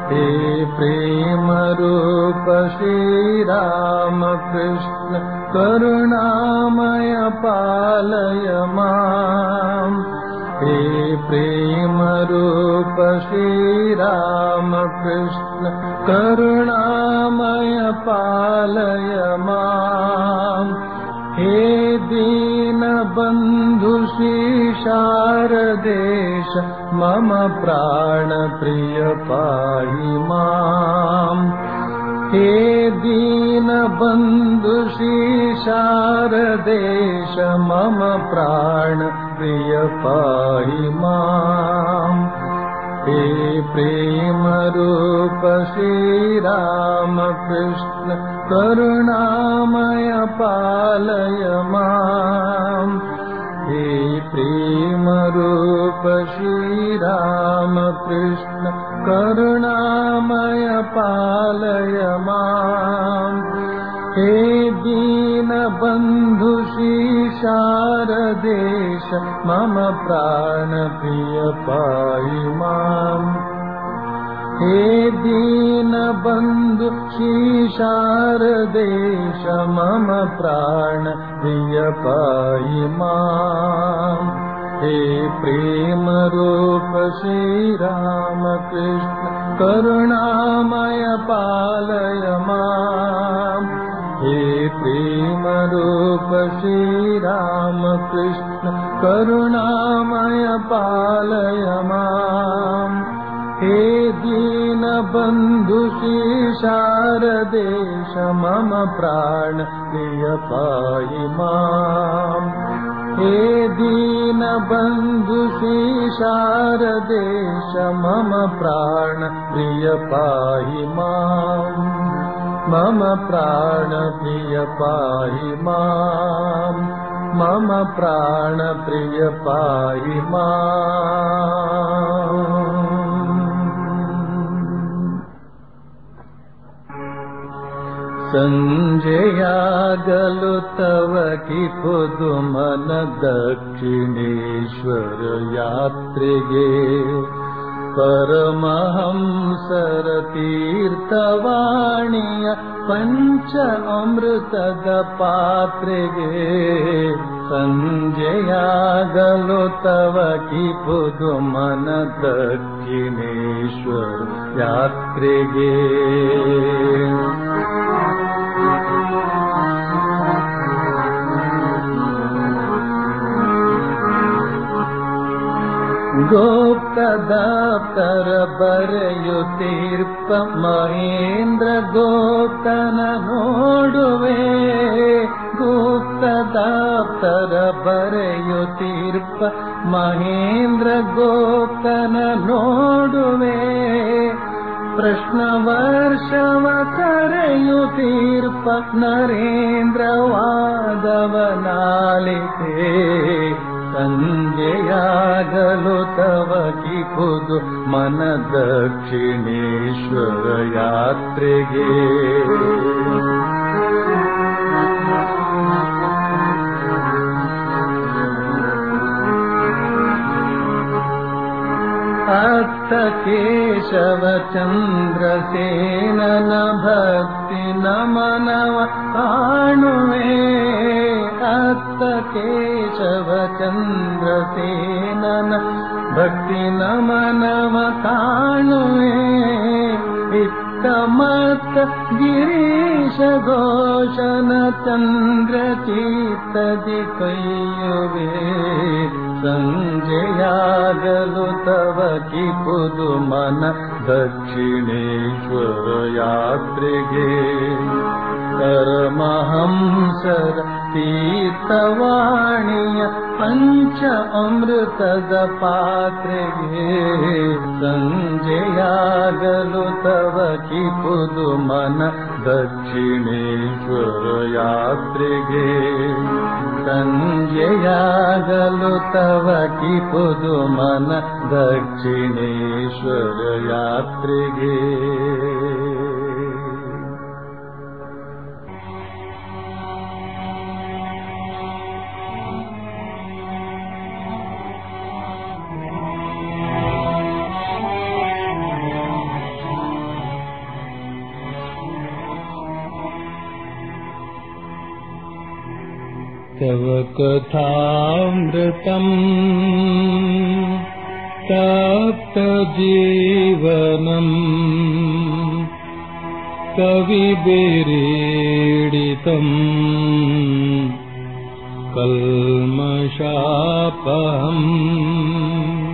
हे प्रेम रूप श्रीराम कृष्ण करुणामय पालय माम् हे प्रेम रूप श्रीराम कृष्ण करुणामय पालय माम् हे दीनबन्धु शारदेश मम प्राणप्रिय पाहि माम् हे दीनबन्धु शारदेश मम प्राणप्रिय पाहि माम् हे प्रेमरूप श्रीरामकृष्ण करुणामय पालय माम् हे प्रेमरूप श्रीरामकृष्ण करुणामय पालय माम् हे दीनबन्धु शारदेश मम प्राणप्रिय पाहि माम् हे दीनबन्धु शारदेश मम प्राणप्रिय पाहि माम् हे प्रेमरूप श्रीरामकृष्ण करुणामय पालय माम् हे प्रेमरूप श्रीरामकृष्ण करुणामय पालय माम् हे दीनबन्धु शारदेश मम प्राण प्रिय पाहि माम् हे दीनबन्धु शारदेश मम प्राण प्रिय पाहि माम् मम प्राण प्रिय पाहि माम् मम प्राण प्रिय पाहि माम् सञ्जयागलु तव कि पुदुमन दक्षिणेश्वर यात्रिगे परमहंसर तीर्थवाणीय पञ्च अमृतद पात्रेगे सञ्जयागलो तव कि पुदुमन दक्षिणेश्वर यात्रिगे ಗೋಪ್ತದಾಪ್ತರ ಬರೆಯುತ್ತೀರ್ಪ ಮಹೇಂದ್ರ ಗೋಪ್ತನ ನೋಡುವೆ ಗುಪ್ತದಾಪ್ತರ ಬರೆಯುತ್ತೀರ್ಪ ಮಹೇಂದ್ರ ಗೋಪ್ತನ ನೋಡುವೆ ಪ್ರಶ್ನ ವರ್ಷವ ಕರೆಯುತ್ತೀರ್ಪ ನರೇಂದ್ರ ವಾದವನಾಲಿತೆ ಸಂಜೆಯಾಗಲು ತವ ಕಿಪುದು ಮನ ದಕ್ಷಿಣೇಶ್ವರ ಯಾತ್ರೆಗೆ ಅತ್ತ ಕೇಶವ ಚಂದ್ರಸೇನನ ಭಕ್ತಿ ನಮನವ ಕಾಣುವೆ ಅತ್ತ ಕೇಶವ ಚಂದ್ರಸೇನನ ಭಕ್ತಿ ನಮನವ ಕಾಣುವೆ ಇತ್ತ ಮತ್ತ ಗಿರೀಶ ಘೋಷನ ಚಂದ್ರ ಚೀತದಿ ಕೈಯುವೆ ಸಂಜೆಯಾಗಲು ತವ ಕಿಪುದು ಮನ ದಕ್ಷಿಣೇಶ್ವರ ಯಾತ್ರೆಗೆ ಪರಮಹಂಸರ ತೀರ್ಥವಾಣಿಯ ಪಂಚ ಅಮೃತದ ಪಾತ್ರೆಗೆ ಸಂಜೆಯಾಗಲು ತವ ಕಿಪುದು ಮನ ದಕ್ಷಿಣೇಶ್ವರ ಯಾತ್ರೆಗೆ ಸಂಜೆಯಾಗಲು ತವ ಕಿಪುದು ಮನ ದಕ್ಷಿಣೇಶ್ವರ ಯಾತ್ರೆಗೆ तव कथामृतम् तप्तजीवनम् कविभिरीडितम् कल्मषापहम्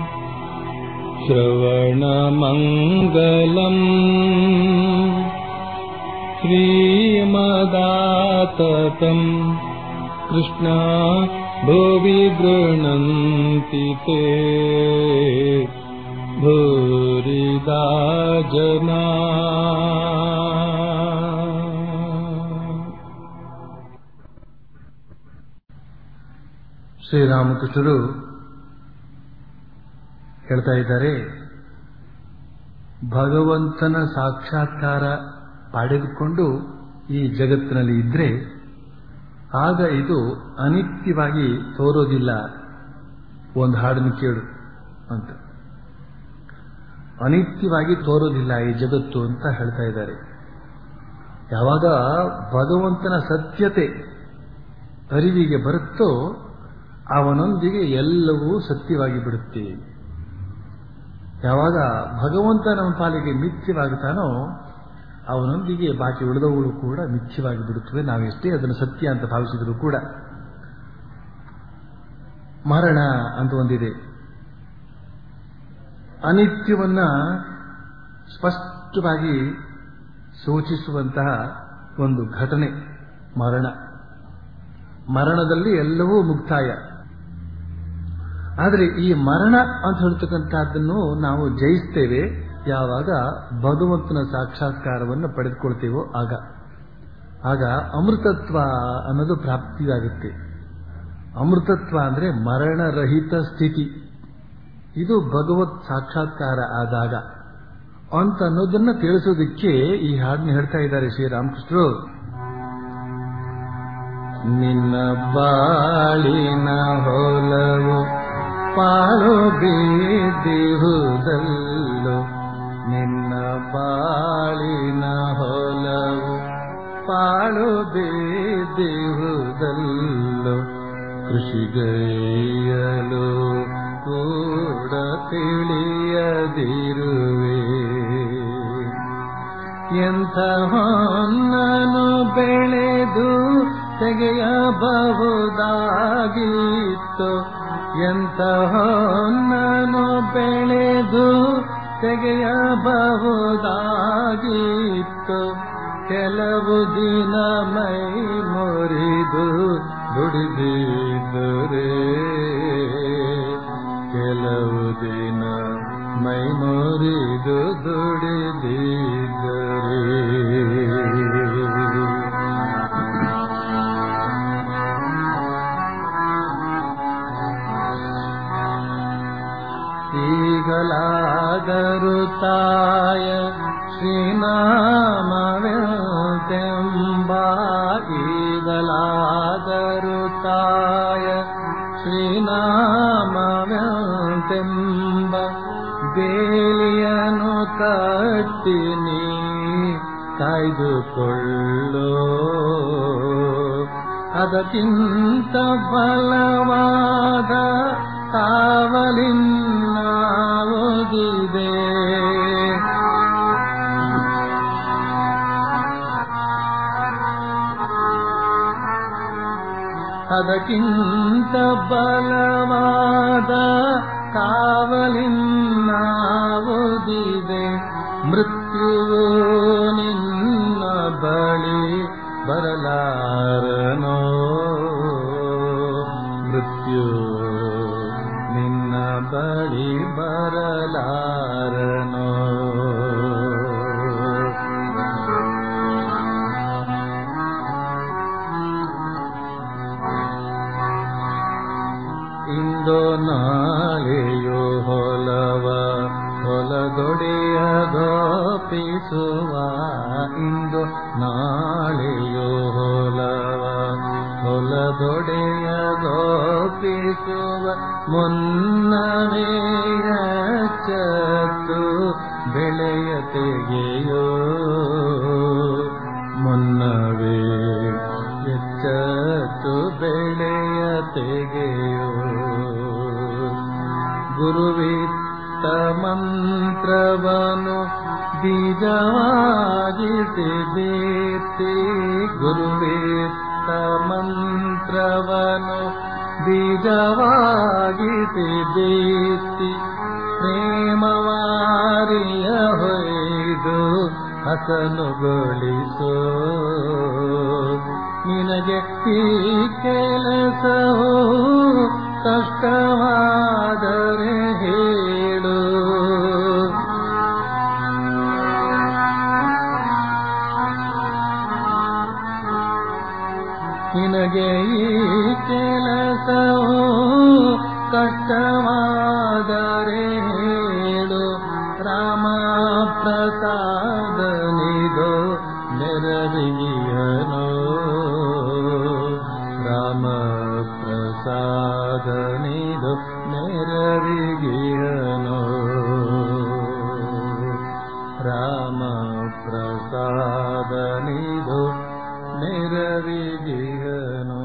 श्रवणमङ्गलम् श्रीमदाततम् कृष्णा भुवि गृह्णन्ति ते भूरिदा जना ಶ್ರೀರಾಮಕೃಷ್ಣರು ಹೇಳ್ತಾ ಇದ್ದಾರೆ ಭಗವಂತನ ಸಾಕ್ಷಾತ್ಕಾರ ಪಡೆದುಕೊಂಡು ಈ ಜಗತ್ತಿನಲ್ಲಿ ಇದ್ರೆ ಆಗ ಇದು ಅನಿತ್ಯವಾಗಿ ತೋರೋದಿಲ್ಲ ಒಂದು ಹಾಡನ್ನು ಕೇಳು ಅಂತ ಅನಿತ್ಯವಾಗಿ ತೋರೋದಿಲ್ಲ ಈ ಜಗತ್ತು ಅಂತ ಹೇಳ್ತಾ ಇದ್ದಾರೆ ಯಾವಾಗ ಭಗವಂತನ ಸತ್ಯತೆ ಅರಿವಿಗೆ ಬರುತ್ತೋ ಅವನೊಂದಿಗೆ ಎಲ್ಲವೂ ಸತ್ಯವಾಗಿ ಬಿಡುತ್ತೆ ಯಾವಾಗ ಭಗವಂತ ನಮ್ಮ ಪಾಲಿಗೆ ಮಿಥ್ಯವಾಗುತ್ತಾನೋ ಅವನೊಂದಿಗೆ ಬಾಕಿ ಉಳಿದವುಗಳು ಕೂಡ ಮಿಥ್ಯವಾಗಿ ಬಿಡುತ್ತವೆ ನಾವೆಷ್ಟೇ ಅದನ್ನು ಸತ್ಯ ಅಂತ ಭಾವಿಸಿದರೂ ಕೂಡ ಮರಣ ಅಂತ ಒಂದಿದೆ ಅನಿತ್ಯವನ್ನ ಸ್ಪಷ್ಟವಾಗಿ ಸೂಚಿಸುವಂತಹ ಒಂದು ಘಟನೆ ಮರಣ ಮರಣದಲ್ಲಿ ಎಲ್ಲವೂ ಮುಕ್ತಾಯ ಆದರೆ ಈ ಮರಣ ಅಂತ ಹೇಳ್ತಕ್ಕಂಥದ್ದನ್ನು ನಾವು ಜಯಿಸ್ತೇವೆ ಯಾವಾಗ ಭಗವಂತನ ಸಾಕ್ಷಾತ್ಕಾರವನ್ನು ಪಡೆದುಕೊಳ್ತೇವೋ ಆಗ ಆಗ ಅಮೃತತ್ವ ಅನ್ನೋದು ಪ್ರಾಪ್ತಿಯಾಗುತ್ತೆ ಅಮೃತತ್ವ ಅಂದ್ರೆ ಮರಣರಹಿತ ಸ್ಥಿತಿ ಇದು ಭಗವತ್ ಸಾಕ್ಷಾತ್ಕಾರ ಆದಾಗ ಅಂತ ಅನ್ನೋದನ್ನ ತಿಳಿಸೋದಕ್ಕೆ ಈ ಹಾಡನ್ನ ಹೇಳ್ತಾ ಇದ್ದಾರೆ ಶ್ರೀರಾಮಕೃಷ್ಣರು ನಿನ್ನ ಬಾಳಿನ ಹೊಲವು ಪಾಳು ಬೀದಿಹುದಲ್ಲೋ ನಿನ್ನ ಬಾಳಿನ ಹೊಲವು ಪಾಳು ಬೀದಿಹುದಲ್ಲೋ ಕೃಷಿಗೈಯಲು ಕೂಡ ತಿಳಿಯದಿರುವೆ ಎಂಥ ಹೊನ್ನನು ಬೆಳೆದು ತೆಗೆಯಬಹುದಾಗಿತ್ತು ಎಂಥ ಹೊನ್ನನು ಬೆಳೆದು ತೆಗೆಯಬಹುದಾಗಿತ್ತು ಕೆಲವು ದಿನ ಮೈ ಮುರಿದು ದುಡಿದಿದ್ದರೆ ಕೆಲವು ದಿನ ಮೈ ಮುರಿದು ದುಡಿದಿದ್ದರೆ ಈಗಲಾದರೂ ತಾಯ ಶ್ರೀನಾಮವೆಂಬ ಈಗಲಾದರೂ ತಾಯ ಶ್ರೀನಾಮವೆಂಬ ಬೇಲಿಯನು ಕಟ್ಟಿ ನೀ ಕಾಯ್ದುಕೊಳ್ಳೋ ಅದಕ್ಕಿಂತ ಬಲವಾದ ಕಾವಲಿನ್ನಾವುದಿದೆ ಅದಕ್ಕಿಂತ ಬಲವಾದ ಕಾವಲಿನ್ನಾವುದಿದೆ ಮೃತ್ಯುವು ನಿನ್ನ ಬಳಿ ಬರಲಾರನೋ ಮೃತ್ಯು ನಿನ್ನ ಬಳಿ ಬರಲಾರನೋ ಇಂದು ನಾಳೆಯೋ ಹೊಲವ ಹೊಲದೊಡೆಯದೋಪಿಸುವ ಇಂದು ನಾಳೆಯೋ ಹೊಲವ ಹೊಲದೊಡೆಯದೋಪಿಸುವ ಮುನ್ನವೇ ಚತ್ತು ಬೆಳೆಯ ತೆಗೆಯೋ ಮುನ್ನವೇ ಎಚ್ಚತ್ತು ಬೆಳೆ ಮಂತ್ರವನು ಬೀಜವಾಗಿಸಿದೇತಿ ಗುರುವೇತ್ತ ಮಂತ್ರವನು ಬೀಜವಾಗಿಸಿದೇತಿ ಪ್ರೇಮವಾರಿಯ ಹೊಯ್ದು ಹಸನುಗೊಳಿಸೋ ನಿನಗೆ ಈ ಕೆಲಸವು ಕಷ್ಟವಾದರೆ ಹೇಳು ನಿನಗೆ ಈ ಕೆಲಸವು ಕಷ್ಟವಾದರೆ ಹೇಳು ರಾಮ ಪ್ರಸಾದನಿದು ನೆರವಿಗಿಯನೋ ರಾಮ ಪ್ರಸಾದನಿದು ನೆರವಿಗಿಯನೋ ರಾಮ ಪ್ರಸಾದನಿದು ನೆರವಿಗಿಯನೋ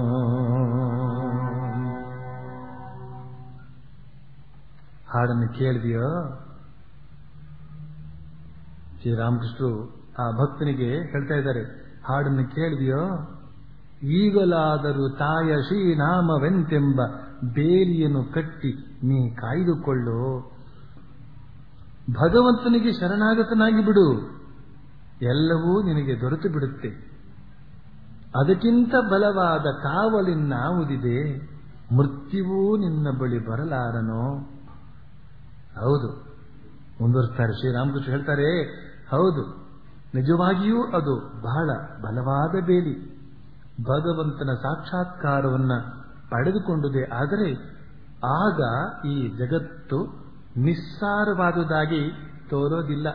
ಹಾಡನ್ನು ಕೇಳಿದೆಯೋ ಶ್ರೀರಾಮಕೃಷ್ಣರು ಆ ಭಕ್ತನಿಗೆ ಹೇಳ್ತಾ ಇದ್ದಾರೆ ಹಾಡನ್ನು ಕೇಳಿದೆಯೋ ಈಗಲಾದರೂ ತಾಯ ಶ್ರೀನಾಮವೆಂತೆಂಬ ಬೇಲಿಯನ್ನು ಕಟ್ಟಿ ನೀ ಕಾಯ್ದುಕೊಳ್ಳು ಭಗವಂತನಿಗೆ ಶರಣಾಗತನಾಗಿ ಬಿಡು ಎಲ್ಲವೂ ನಿನಗೆ ದೊರೆತು ಬಿಡುತ್ತೆ ಅದಕ್ಕಿಂತ ಬಲವಾದ ಕಾವಲಿನ್ನಾವುದಿದೆ ಮೃತ್ಯುವೂ ನಿನ್ನ ಬಳಿ ಬರಲಾರನೋ ಹೌದು ಮುಂದುವರಿಸ್ತಾರೆ ಶ್ರೀರಾಮಕೃಷ್ಣ ಹೇಳ್ತಾರೆ ಹೌದು ನಿಜವಾಗಿಯೂ ಅದು ಬಹಳ ಬಲವಾದ ಬೇಲಿ ಭಗವಂತನ ಸಾಕ್ಷಾತ್ಕಾರವನ್ನ ಪಡೆದುಕೊಂಡಿದೆ ಆದರೆ ಆಗ ಈ ಜಗತ್ತು ನಿಸ್ಸಾರವಾದುದಾಗಿ ತೋರೋದಿಲ್ಲ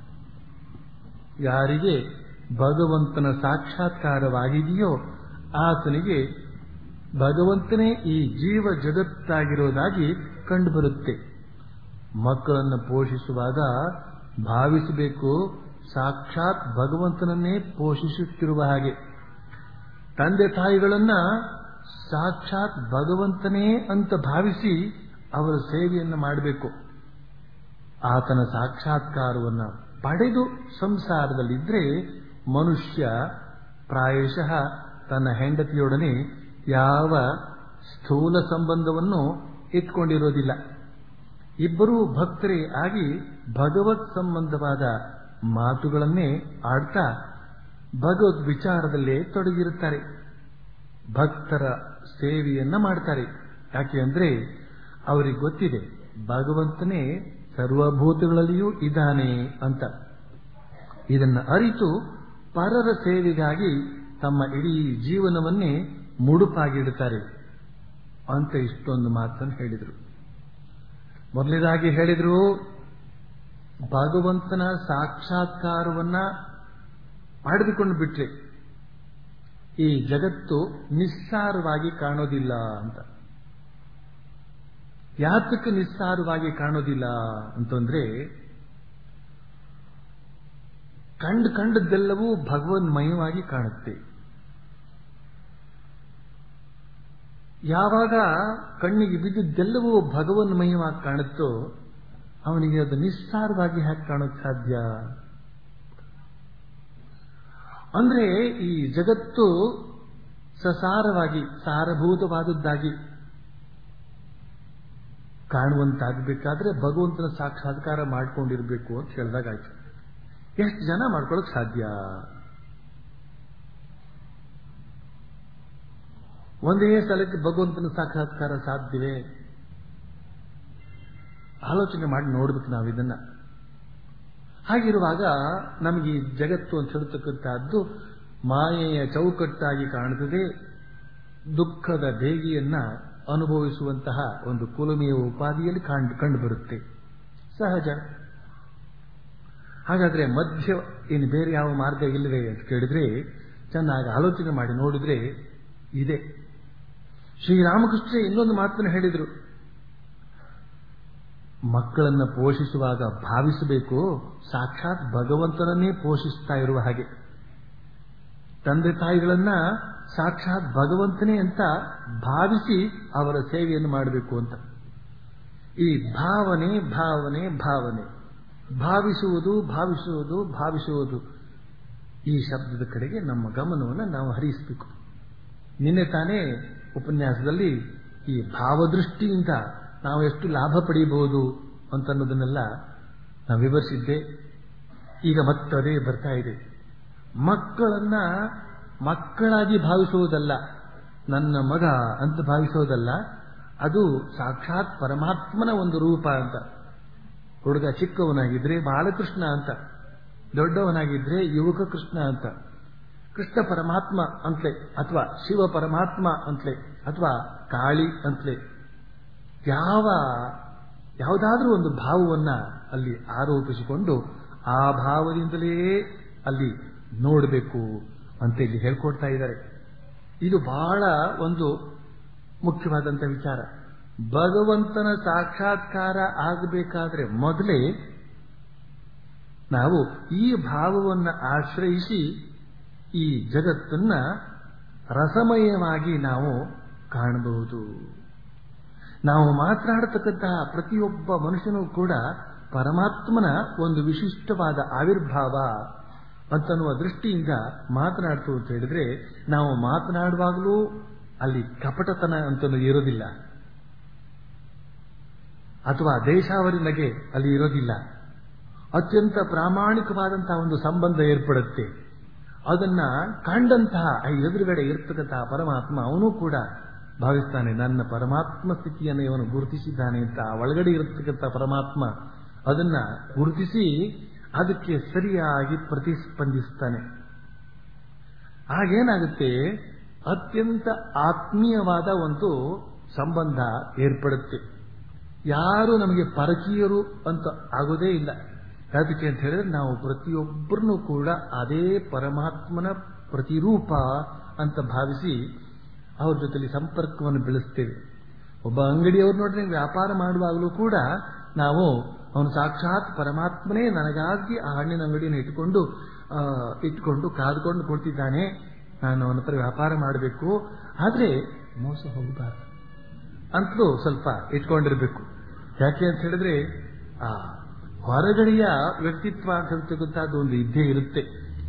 ಯಾರಿಗೆ ಭಗವಂತನ ಸಾಕ್ಷಾತ್ಕಾರವಾಗಿದೆಯೋ ಆತನಿಗೆ ಭಗವಂತನೇ ಈ ಜೀವ ಜಗತ್ತಾಗಿರೋದಾಗಿ ಕಂಡುಬರುತ್ತೆ ಮಕ್ಕಳನ್ನು ಪೋಷಿಸುವಾಗ ಭಾವಿಸಬೇಕು ಸಾಕ್ಷಾತ್ ಭಗವಂತನನ್ನೇ ಪೋಷಿಸುತ್ತಿರುವ ಹಾಗೆ ತಂದೆ ತಾಯಿಗಳನ್ನ ಸಾಕ್ಷಾತ್ ಭಗವಂತನೇ ಅಂತ ಭಾವಿಸಿ ಅವರ ಸೇವೆಯನ್ನು ಮಾಡಬೇಕು ಆತನ ಸಾಕ್ಷಾತ್ಕಾರವನ್ನು ಪಡೆದು ಸಂಸಾರದಲ್ಲಿದ್ದರೆ ಮನುಷ್ಯ ಪ್ರಾಯಶಃ ತನ್ನ ಹೆಂಡತಿಯೊಡನೆ ಯಾವ ಸ್ಥೂಲ ಸಂಬಂಧವನ್ನು ಇಟ್ಕೊಂಡಿರೋದಿಲ್ಲ ಇಬ್ಬರೂ ಭಕ್ತರೇ ಆಗಿ ಭಗವತ್ ಸಂಬಂಧವಾದ ಮಾತುಗಳನ್ನೇ ಆಡ್ತಾ ಭಗವದ್ ವಿಚಾರದಲ್ಲೇ ತೊಡಗಿರುತ್ತಾರೆ ಭಕ್ತರ ಸೇವೆಯನ್ನ ಮಾಡ್ತಾರೆ ಯಾಕೆ ಅಂದ್ರೆ ಅವರಿಗೆ ಗೊತ್ತಿದೆ ಭಗವಂತನೇ ಸರ್ವಭೂತಗಳಲ್ಲಿಯೂ ಇದ್ದಾನೆ ಅಂತ ಇದನ್ನು ಅರಿತು ಪರರ ಸೇವೆಗಾಗಿ ತಮ್ಮ ಇಡೀ ಜೀವನವನ್ನೇ ಮುಡುಪಾಗಿಡುತ್ತಾರೆ ಅಂತ ಇಷ್ಟೊಂದು ಮಾತನ್ನು ಹೇಳಿದರು ಮೊದಲನೇದಾಗಿ ಹೇಳಿದ್ರು ಭಗವಂತನ ಸಾಕ್ಷಾತ್ಕಾರವನ್ನ ಪಡೆದುಕೊಂಡು ಬಿಟ್ರೆ ಈ ಜಗತ್ತು ನಿಸ್ಸಾರವಾಗಿ ಕಾಣೋದಿಲ್ಲ ಅಂತ ಯಾತಕ್ಕೆ ನಿಸ್ಸಾರವಾಗಿ ಕಾಣೋದಿಲ್ಲ ಅಂತಂದ್ರೆ ಕಂಡು ಕಂಡದ್ದೆಲ್ಲವೂ ಭಗವನ್ಮಯವಾಗಿ ಕಾಣುತ್ತೆ ಯಾವಾಗ ಕಣ್ಣಿಗೆ ಬಿದ್ದಿದ್ದೆಲ್ಲವೂ ಭಗವನ್ಮಯವಾಗಿ ಕಾಣುತ್ತೋ ಅವನಿಗೆ ಅದು ನಿಸ್ಸಾರವಾಗಿ ಹ್ಯಾಕ್ ಕಾಣೋಕ್ ಸಾಧ್ಯ ಅಂದ್ರೆ ಈ ಜಗತ್ತು ಸಸಾರವಾಗಿ ಸಾರಭೂತವಾದದ್ದಾಗಿ ಕಾಣುವಂತಾಗಬೇಕಾದ್ರೆ ಭಗವಂತನ ಸಾಕ್ಷಾತ್ಕಾರ ಮಾಡ್ಕೊಂಡಿರ್ಬೇಕು ಅಂತ ಹೇಳಿದಾಗಾಯ್ತು ಎಷ್ಟು ಜನ ಮಾಡ್ಕೊಳ್ಳೋಕೆ ಸಾಧ್ಯ ಒಂದೇ ಸ್ಥಳಕ್ಕೆ ಭಗವಂತನ ಸಾಕ್ಷಾತ್ಕಾರ ಸಾಧ್ಯವೇ ಆಲೋಚನೆ ಮಾಡಿ ನೋಡ್ಬೇಕು ನಾವು ಇದನ್ನ ಹಾಗಿರುವಾಗ ನಮಗೆ ಈ ಜಗತ್ತು ಅಂತ ಹೇಳ್ತಕ್ಕಂಥದ್ದು ಮಾಯೆಯ ಚೌಕಟ್ಟಾಗಿ ಕಾಣುತ್ತದೆ ದುಃಖದ ಬೇಗಿಯನ್ನ ಅನುಭವಿಸುವಂತಹ ಒಂದು ಕುಲುಮೆಯ ಉಪಾಧಿಯಲ್ಲಿ ಕಂಡು ಬರುತ್ತೆ ಸಹಜ ಹಾಗಾದ್ರೆ ಮಧ್ಯ ಇನ್ನು ಬೇರೆ ಯಾವ ಮಾರ್ಗ ಇಲ್ಲವೇ ಅಂತ ಕೇಳಿದ್ರೆ ಚೆನ್ನಾಗಿ ಆಲೋಚನೆ ಮಾಡಿ ನೋಡಿದ್ರೆ ಇದೆ ಶ್ರೀರಾಮಕೃಷ್ಣ ಇನ್ನೊಂದು ಮಾತನ್ನು ಹೇಳಿದರು ಮಕ್ಕಳನ್ನ ಪೋಷಿಸುವಾಗ ಭಾವಿಸಬೇಕು ಸಾಕ್ಷಾತ್ ಭಗವಂತನನ್ನೇ ಪೋಷಿಸ್ತಾ ಇರುವ ಹಾಗೆ ತಂದೆ ತಾಯಿಗಳನ್ನ ಸಾಕ್ಷಾತ್ ಭಗವಂತನೇ ಅಂತ ಭಾವಿಸಿ ಅವರ ಸೇವೆಯನ್ನು ಮಾಡಬೇಕು ಅಂತ ಈ ಭಾವನೆ ಭಾವನೆ ಭಾವನೆ ಭಾವಿಸುವುದು ಭಾವಿಸುವುದು ಭಾವಿಸುವುದು ಈ ಶಬ್ದದ ಕಡೆಗೆ ನಮ್ಮ ಗಮನವನ್ನು ನಾವು ಹರಿಸಬೇಕು ನಿನ್ನೆ ತಾನೇ ಉಪನ್ಯಾಸದಲ್ಲಿ ಈ ಭಾವದೃಷ್ಟಿಯಿಂದ ನಾವು ಎಷ್ಟು ಲಾಭ ಪಡೆಯಬಹುದು ಅಂತನ್ನೋದನ್ನೆಲ್ಲ ನಾವು ವಿವರಿಸಿದ್ದೆ ಈಗ ಮತ್ತದೇ ಬರ್ತಾ ಇದೆ ಮಕ್ಕಳನ್ನ ಮಕ್ಕಳಾಗಿ ಭಾವಿಸುವುದಲ್ಲ ನನ್ನ ಮಗ ಅಂತ ಭಾವಿಸೋದಲ್ಲ ಅದು ಸಾಕ್ಷಾತ್ ಪರಮಾತ್ಮನ ಒಂದು ರೂಪ ಅಂತ ಹುಡುಗ ಚಿಕ್ಕವನಾಗಿದ್ರೆ ಬಾಲಕೃಷ್ಣ ಅಂತ ದೊಡ್ಡವನಾಗಿದ್ರೆ ಯುವಕ ಕೃಷ್ಣ ಅಂತ ಕೃಷ್ಣ ಪರಮಾತ್ಮ ಅಂತಲೇ ಅಥವಾ ಶಿವ ಪರಮಾತ್ಮ ಅಂತಲೇ ಅಥವಾ ಕಾಳಿ ಅಂತಲೇ ಯಾವ ಯಾವುದಾದ್ರೂ ಒಂದು ಭಾವವನ್ನ ಅಲ್ಲಿ ಆರೋಪಿಸಿಕೊಂಡು ಆ ಭಾವದಿಂದಲೇ ಅಲ್ಲಿ ನೋಡಬೇಕು ಅಂತ ಇಲ್ಲಿ ಹೇಳ್ಕೊಡ್ತಾ ಇದ್ದಾರೆ ಇದು ಬಹಳ ಒಂದು ಮುಖ್ಯವಾದಂಥ ವಿಚಾರ ಭಗವಂತನ ಸಾಕ್ಷಾತ್ಕಾರ ಆಗಬೇಕಾದ್ರೆ ಮೊದಲೇ ನಾವು ಈ ಭಾವವನ್ನು ಆಶ್ರಯಿಸಿ ಈ ಜಗತ್ತನ್ನ ರಸಮಯವಾಗಿ ನಾವು ಕಾಣಬಹುದು ನಾವು ಮಾತನಾಡತಕ್ಕಂತಹ ಪ್ರತಿಯೊಬ್ಬ ಮನುಷ್ಯನೂ ಕೂಡ ಪರಮಾತ್ಮನ ಒಂದು ವಿಶಿಷ್ಟವಾದ ಆವಿರ್ಭಾವ ಅಂತನ್ನುವ ದೃಷ್ಟಿಯಿಂದ ಮಾತನಾಡ್ತು ಅಂತ ಹೇಳಿದ್ರೆ ನಾವು ಮಾತನಾಡುವಾಗಲೂ ಅಲ್ಲಿ ಕಪಟತನ ಅಂತನೂ ಇರೋದಿಲ್ಲ ಅಥವಾ ದೇಶಾವರಿ ನಗೆ ಅಲ್ಲಿ ಇರೋದಿಲ್ಲ ಅತ್ಯಂತ ಪ್ರಾಮಾಣಿಕವಾದಂತಹ ಒಂದು ಸಂಬಂಧ ಏರ್ಪಡುತ್ತೆ ಅದನ್ನ ಕಂಡಂತಹ ಎದುರುಗಡೆ ಇರ್ತಕ್ಕಂತಹ ಪರಮಾತ್ಮ ಅವನು ಕೂಡ ಭಾವಿಸ್ತಾನೆ ನನ್ನ ಪರಮಾತ್ಮ ಸ್ಥಿತಿಯನ್ನು ಇವನು ಗುರುತಿಸಿದ್ದಾನೆ ಅಂತ ಒಳಗಡೆ ಇರತಕ್ಕಂಥ ಪರಮಾತ್ಮ ಅದನ್ನ ಗುರುತಿಸಿ ಅದಕ್ಕೆ ಸರಿಯಾಗಿ ಪ್ರತಿಸ್ಪಂದಿಸ್ತಾನೆ ಆಗೇನಾಗುತ್ತೆ ಅತ್ಯಂತ ಆತ್ಮೀಯವಾದ ಒಂದು ಸಂಬಂಧ ಏರ್ಪಡುತ್ತೆ ಯಾರು ನಮಗೆ ಪರಕೀಯರು ಅಂತ ಆಗೋದೇ ಇಲ್ಲ ಯಾತಕ್ಕೆ ಅಂತ ಹೇಳಿದ್ರೆ ನಾವು ಪ್ರತಿಯೊಬ್ಬರನ್ನು ಕೂಡ ಅದೇ ಪರಮಾತ್ಮನ ಪ್ರತಿರೂಪ ಅಂತ ಭಾವಿಸಿ ಅವ್ರ ಜೊತೆಲಿ ಸಂಪರ್ಕವನ್ನು ಬೆಳೆಸ್ತೇವೆ ಒಬ್ಬ ಅಂಗಡಿಯವ್ರು ನೋಡ್ರೆ ವ್ಯಾಪಾರ ಮಾಡುವಾಗಲೂ ಕೂಡ ನಾವು ಅವನು ಸಾಕ್ಷಾತ್ ಪರಮಾತ್ಮನೇ ನನಗಾಗಿ ಆ ಹಣ್ಣಿನ ಅಂಗಡಿಯನ್ನು ಇಟ್ಟುಕೊಂಡು ಇಟ್ಕೊಂಡು ಕಾದುಕೊಂಡು ಕೊಡ್ತಿದ್ದಾನೆ ನಾನು ಅವನ ಹತ್ರ ವ್ಯಾಪಾರ ಮಾಡಬೇಕು ಆದ್ರೆ ಮೋಸ ಹೋಗಬಾರ್ದು ಅಂತಲೂ ಸ್ವಲ್ಪ ಇಟ್ಕೊಂಡಿರ್ಬೇಕು ಯಾಕೆ ಅಂತ ಹೇಳಿದ್ರೆ ಆ ಹೊರಗಡೆಯ ವ್ಯಕ್ತಿತ್ವ ಅಂತಕ್ಕಂಥದ್ದು ಒಂದು ಇದ್ದೇ ಇರುತ್ತೆ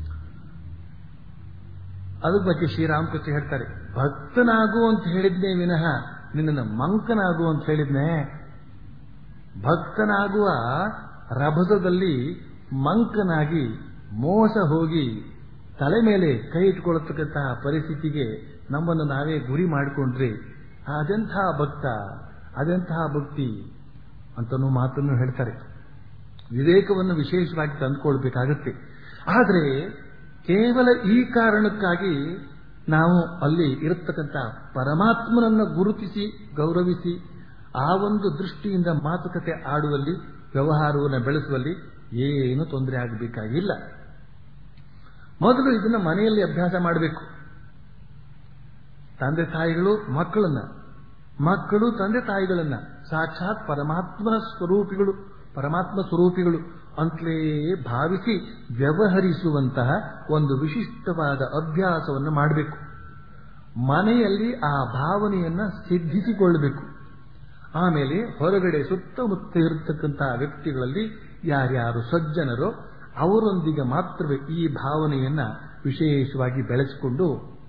ಅದ್ರ ಬಗ್ಗೆ ಶ್ರೀರಾಮಕೃಷ್ಣ ಹೇಳ್ತಾರೆ ಭಕ್ತನಾಗು ಅಂತ ಹೇಳಿದ್ನೇ ವಿನಃ ನಿನ್ನನ್ನು ಮಂಕನಾಗು ಅಂತ ಹೇಳಿದ್ನೆ ಭಕ್ತನಾಗುವ ರಭಸದಲ್ಲಿ ಮಂಕನಾಗಿ ಮೋಸ ಹೋಗಿ ತಲೆ ಮೇಲೆ ಕೈ ಇಟ್ಕೊಳ್ಳತಕ್ಕಂತಹ ಪರಿಸ್ಥಿತಿಗೆ ನಮ್ಮನ್ನು ನಾವೇ ಗುರಿ ಮಾಡಿಕೊಂಡ್ರೆ ಅದೆಂತಹ ಭಕ್ತ ಅದೆಂತಹ ಭಕ್ತಿ ಅಂತನೂ ಮಾತನ್ನು ಹೇಳ್ತಾರೆ ವಿವೇಕವನ್ನು ವಿಶೇಷವಾಗಿ ತಂದುಕೊಳ್ಬೇಕಾಗತ್ತೆ ಆದರೆ ಕೇವಲ ಈ ಕಾರಣಕ್ಕಾಗಿ ನಾವು ಅಲ್ಲಿ ಇರತಕ್ಕಂಥ ಪರಮಾತ್ಮನನ್ನು ಗುರುತಿಸಿ ಗೌರವಿಸಿ ಆ ಒಂದು ದೃಷ್ಟಿಯಿಂದ ಮಾತುಕತೆ ಆಡುವಲ್ಲಿ ವ್ಯವಹಾರವನ್ನು ಬೆಳೆಸುವಲ್ಲಿ ಏನು ತೊಂದರೆ ಆಗಬೇಕಾಗಿಲ್ಲ ಮೊದಲು ಇದನ್ನ ಮನೆಯಲ್ಲಿ ಅಭ್ಯಾಸ ಮಾಡಬೇಕು ತಂದೆ ತಾಯಿಗಳು ಮಕ್ಕಳನ್ನ ಮಕ್ಕಳು ತಂದೆ ತಾಯಿಗಳನ್ನ ಸಾಕ್ಷಾತ್ ಪರಮಾತ್ಮನ ಸ್ವರೂಪಿಗಳು ಪರಮಾತ್ಮ ಸ್ವರೂಪಿಗಳು ಅಂತಲೇ ಭಾವಿಸಿ ವ್ಯವಹರಿಸುವಂತಹ ಒಂದು ವಿಶಿಷ್ಟವಾದ ಅಭ್ಯಾಸವನ್ನು ಮಾಡಬೇಕು ಮನೆಯಲ್ಲಿ ಆ ಭಾವನೆಯನ್ನ ಸಿದ್ಧಿಸಿಕೊಳ್ಳಬೇಕು ಆಮೇಲೆ ಹೊರಗಡೆ ಸುತ್ತಮುತ್ತ ಇರತಕ್ಕಂತಹ ವ್ಯಕ್ತಿಗಳಲ್ಲಿ ಯಾರ್ಯಾರು ಸಜ್ಜನರೋ ಅವರೊಂದಿಗೆ ಮಾತ್ರವೇ ಈ ಭಾವನೆಯನ್ನ ವಿಶೇಷವಾಗಿ ಬೆಳೆಸಿಕೊಂಡು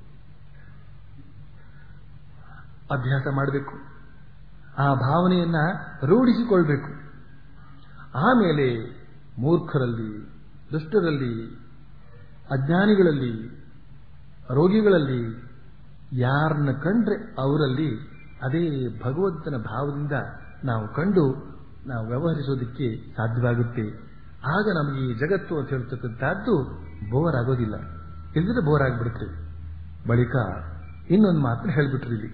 ಅಭ್ಯಾಸ ಮಾಡಬೇಕು ಆ ಭಾವನೆಯನ್ನ ರೂಢಿಸಿಕೊಳ್ಬೇಕು ಆಮೇಲೆ ಮೂರ್ಖರಲ್ಲಿ ದುಷ್ಟರಲ್ಲಿ ಅಜ್ಞಾನಿಗಳಲ್ಲಿ ರೋಗಿಗಳಲ್ಲಿ ಯಾರನ್ನ ಕಂಡ್ರೆ ಅವರಲ್ಲಿ ಅದೇ ಭಗವಂತನ ಭಾವದಿಂದ ನಾವು ಕಂಡು ನಾವು ವ್ಯವಹರಿಸೋದಕ್ಕೆ ಸಾಧ್ಯವಾಗುತ್ತೆ ಆಗ ನಮಗೆ ಈ ಜಗತ್ತು ಅಂತ ಹೇಳ್ತಕ್ಕಂಥದ್ದು ಬೋರ್ ಆಗೋದಿಲ್ಲ ಇಲ್ಲದ್ರೆ ಬೋರ್ ಆಗಿಬಿಡುತ್ತೆ ಬಳಿಕ ಇನ್ನೊಂದು ಮಾತ್ರ ಹೇಳ್ಬಿಟ್ರಿ ಇಲ್ಲಿ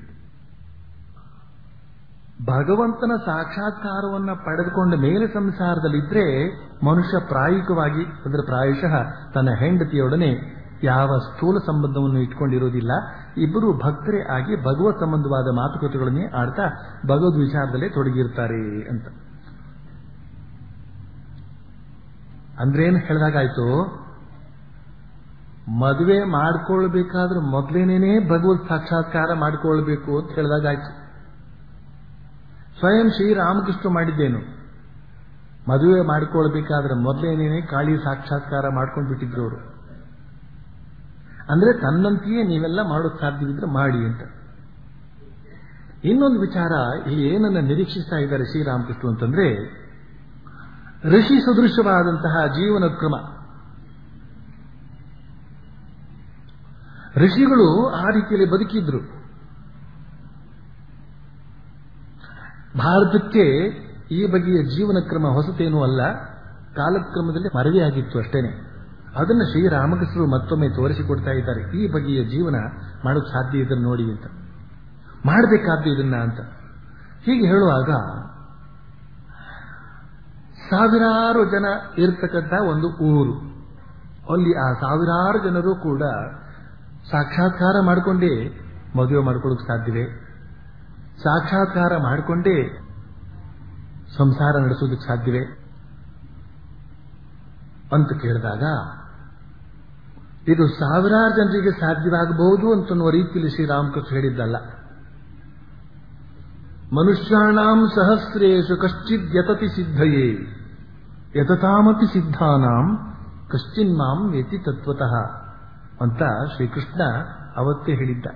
ಭಗವಂತನ ಸಾಕ್ಷಾತ್ಕಾರವನ್ನ ಪಡೆದುಕೊಂಡ ಮೇಲೆ ಸಂಸಾರದಲ್ಲಿದ್ರೆ ಮನುಷ್ಯ ಪ್ರಾಯಿಕವಾಗಿ ಅಂದ್ರೆ ಪ್ರಾಯಶಃ ತನ್ನ ಹೆಂಡತಿಯೊಡನೆ ಯಾವ ಸ್ಥೂಲ ಸಂಬಂಧವನ್ನು ಇಟ್ಕೊಂಡಿರೋದಿಲ್ಲ ಇಬ್ಬರು ಭಕ್ತರೇ ಆಗಿ ಭಗವತ್ ಸಂಬಂಧವಾದ ಮಾತುಕತೆಗಳನ್ನೇ ಆಡ್ತಾ ಭಗವದ್ ವಿಚಾರದಲ್ಲೇ ತೊಡಗಿರ್ತಾರೆ ಅಂತ ಅಂದ್ರೇನು ಹೇಳಿದಾಗಾಯ್ತು ಮದುವೆ ಮಾಡ್ಕೊಳ್ಬೇಕಾದ್ರೆ ಮೊದಲೇನೇನೆ ಭಗವತ್ ಸಾಕ್ಷಾತ್ಕಾರ ಮಾಡ್ಕೊಳ್ಬೇಕು ಅಂತ ಹೇಳಿದಾಗಾಯ್ತು ಸ್ವಯಂ ಶ್ರೀರಾಮಕೃಷ್ಣ ಮಾಡಿದ್ದೇನು ಮದುವೆ ಮಾಡಿಕೊಳ್ಬೇಕಾದ್ರೆ ಮೊದಲೇನೇನೆ ಕಾಳಿ ಸಾಕ್ಷಾತ್ಕಾರ ಮಾಡ್ಕೊಂಡು ಬಿಟ್ಟಿದ್ರು ಅವರು ಅಂದ್ರೆ ತನ್ನಂತೆಯೇ ನೀವೆಲ್ಲ ಮಾಡೋಕ್ ಸಾಧ್ಯವಿದ್ರೆ ಮಾಡಿ ಅಂತ ಇನ್ನೊಂದು ವಿಚಾರ ಇಲ್ಲಿ ಏನನ್ನ ನಿರೀಕ್ಷಿಸ್ತಾ ಇದ್ದಾರೆ ಶ್ರೀರಾಮಕೃಷ್ಣ ಅಂತಂದ್ರೆ ಋಷಿ ಸದೃಶವಾದಂತಹ ಜೀವನ ಕ್ರಮ ಋಷಿಗಳು ಆ ರೀತಿಯಲ್ಲಿ ಬದುಕಿದ್ರು ಭಾರತಕ್ಕೆ ಈ ಬಗೆಯ ಜೀವನ ಕ್ರಮ ಹೊಸತೇನೂ ಅಲ್ಲ ಕಾಲಕ್ರಮದಲ್ಲಿ ಮರವಿಯಾಗಿತ್ತು ಅಷ್ಟೇನೆ ಅದನ್ನು ಶ್ರೀರಾಮಕೃಷ್ಣರು ಮತ್ತೊಮ್ಮೆ ತೋರಿಸಿಕೊಡ್ತಾ ಇದ್ದಾರೆ ಈ ಬಗೆಯ ಜೀವನ ಮಾಡೋಕ್ ಸಾಧ್ಯ ಇದನ್ನು ನೋಡಿ ಅಂತ ಮಾಡಬೇಕಾದ್ದು ಇದನ್ನ ಅಂತ ಹೀಗೆ ಹೇಳುವಾಗ ಸಾವಿರಾರು ಜನ ಇರ್ತಕ್ಕಂಥ ಒಂದು ಊರು ಅಲ್ಲಿ ಆ ಸಾವಿರಾರು ಜನರು ಕೂಡ ಸಾಕ್ಷಾತ್ಕಾರ ಮಾಡಿಕೊಂಡೇ ಮದುವೆ ಮಾಡ್ಕೊಳ್ಳೋಕೆ ಸಾಧ್ಯವೇ ಸಾಕ್ಷಾತ್ಕಾರ ಮಾಡಿಕೊಂಡೇ ಸಂಸಾರ ನಡೆಸೋದಕ್ಕೆ ಸಾಧ್ಯವೇ ಅಂತ ಕೇಳಿದಾಗ ಇದು ಸಾವಿರಾರು ಜನರಿಗೆ ಸಾಧ್ಯವಾಗಬಹುದು ಅಂತನ್ನುವ ರೀತಿಯಲ್ಲಿ ಶ್ರೀರಾಮಕೃಷ್ಣ ಹೇಳಿದ್ದಲ್ಲ ಮನುಷ್ಯಾಣಾಂ ಸಹಸ್ರೇಶು ಕಶ್ಚಿದ್ ಯತತಿ ಸಿದ್ಧಯೇ ಯತತಾಮಪಿ ಸಿದ್ಧಾನಾಂ ಕಶ್ಚಿನ್ಮಾಂ ವೇತಿ ತತ್ವತಃ ಅಂತ ಶ್ರೀಕೃಷ್ಣ ಅವತ್ತೇ ಹೇಳಿದ್ದ